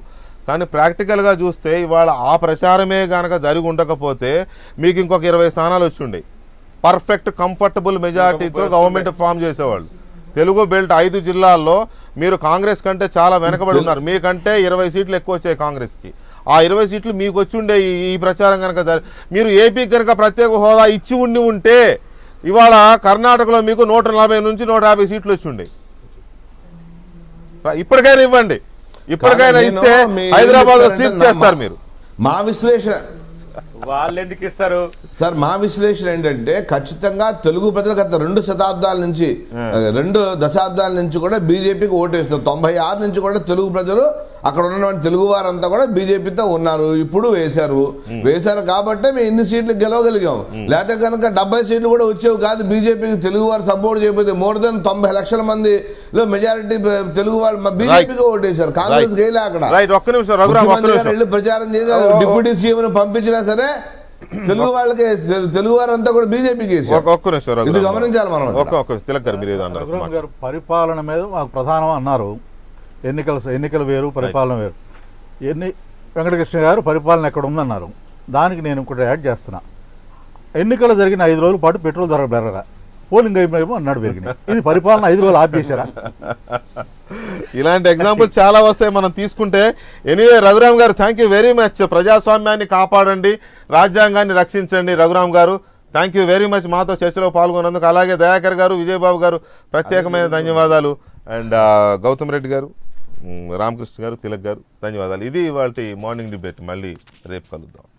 కానీ ప్రాక్టికల్గా చూస్తే ఇవాళ ఆ ప్రచారమే కనుక జరిగి ఉండకపోతే మీకు ఇంకొక ఇరవై స్థానాలు వచ్చి ఉండేవి పర్ఫెక్ట్ కంఫర్టబుల్ మెజారిటీతో గవర్నమెంట్ ఫామ్ చేసేవాళ్ళు తెలుగు బెల్ట్ ఐదు జిల్లాల్లో మీరు కాంగ్రెస్ కంటే చాలా వెనకబడి ఉన్నారు మీకంటే ఇరవై సీట్లు ఎక్కువ వచ్చాయి కాంగ్రెస్కి ఆ ఇరవై సీట్లు మీకు వచ్చి ఉండే ఈ- ఈ ప్రచారం కనుక జరి- మీరు ఏపీకి కనుక ప్రత్యేక హోదా ఇచ్చి ఉండి ఉంటే ఇవాళ కర్ణాటకలో మీకు నూట నలభై నుంచి నూట యాభై సీట్లు వచ్చి ఉండే ఇప్పటికైనా ఇవ్వండి ఇప్పటికైనా
కానీ
ఇస్తే
నేను మీ-
హైదరాబాద్ లో
ఏం
సీట్
చెప్తారంటే
చేస్తారు
మా-
మీరు
మా విశ్లేషణ
వాళ్ళు ఎందుకు ఇస్తారు
సార్ మా విశ్లేషణ ఏంటంటే ఖచ్చితంగా తెలుగు ప్రజలు గత రెండు శతాబ్దాల నుంచి రెండు దశాబ్దాల నుంచి కూడా బీజేపీకి ఓటేస్తారు తొంభై ఆరు నుంచి కూడా తెలుగు ప్రజలు అక్కడ ఉన్నటువంటి తెలుగు వారంతా కూడా బీజేపీతో ఉన్నారు ఇప్పుడు వేశారు వేశారు కాబట్టే మేము ఇన్ని సీట్లు గెలవగలిగాం లేకపోతే కనుక డెబ్బై సీట్లు కూడా వచ్చేవి కాదు బీజేపీకి తెలుగు వారు సపోర్ట్ చేయకపోతే మోర్ దెన్ తొంభై లక్షల మందిలో మెజారిటీ తెలుగు వాళ్ళు బీజేపీకి ఓటేశారు కాంగ్రెస్ గెలే అక్కడ
రైట్ ఒక్క నిమిషం రఘురామ్ ఒక్క
ముఖ్యమంత్రి గారు
నిమిషం
వెళ్ళి ప్రచారం చేసి డిప్యూటీ సీఎం పంపించినా సరే తెలుగు వాళ్ళకి తెలుగు వారంతా కూడా బీజేపీకి
ఒక- ఒక్క నిమిషం
ఇది
రఘురామ్
గమనించాలి మనం
ఒక్క ఒక్క తిలక్ గారు మీరు ఏదో అన్నారు
రఘురామ్ గారు పరిపాలన మీద మాకు ప్రధానం అన్నారు ఎన్నికల ఎన్నికలు వేరు పరిపాలన వేరు ఎన్ని వెంకటకృష్ణ గారు పరిపాలన ఎక్కడ ఉందన్నారు దానికి నేను ఇంకోటి యాడ్ చేస్తున్నా ఎన్నికలు జరిగిన ఐదు రోజుల పాటు పెట్రోల్ ధర పెరగ పోలింగ్ అయిపోయేమో అన్నాడు పెరిగినాయి ఇది పరిపాలన ఐదు రోజులు ఆఫ్ చేశారా
ఇలాంటి ఎగ్జాంపుల్ చాలా వస్తాయి మనం తీసుకుంటే ఎనీవే రఘురామ్ గారు థ్యాంక్ యూ వెరీ మచ్ ప్రజాస్వామ్యాన్ని కాపాడండి రాజ్యాంగాన్ని రక్షించండి రఘురామ్ గారు థ్యాంక్ యూ వెరీ మచ్ మాతో చర్చలో పాల్గొన్నందుకు అలాగే దయాకర్ గారు విజయబాబు గారు ప్రత్యేకమైన ధన్యవాదాలు అండ్ గౌతమ్ రెడ్డి గారు మ్, రామకృష్ణ గారు తిలక్ గారు ధన్యవాదాలు ఇది ఇవాళ మార్నింగ్ డిబేట్ మళ్ళీ రేపు కలుద్దాం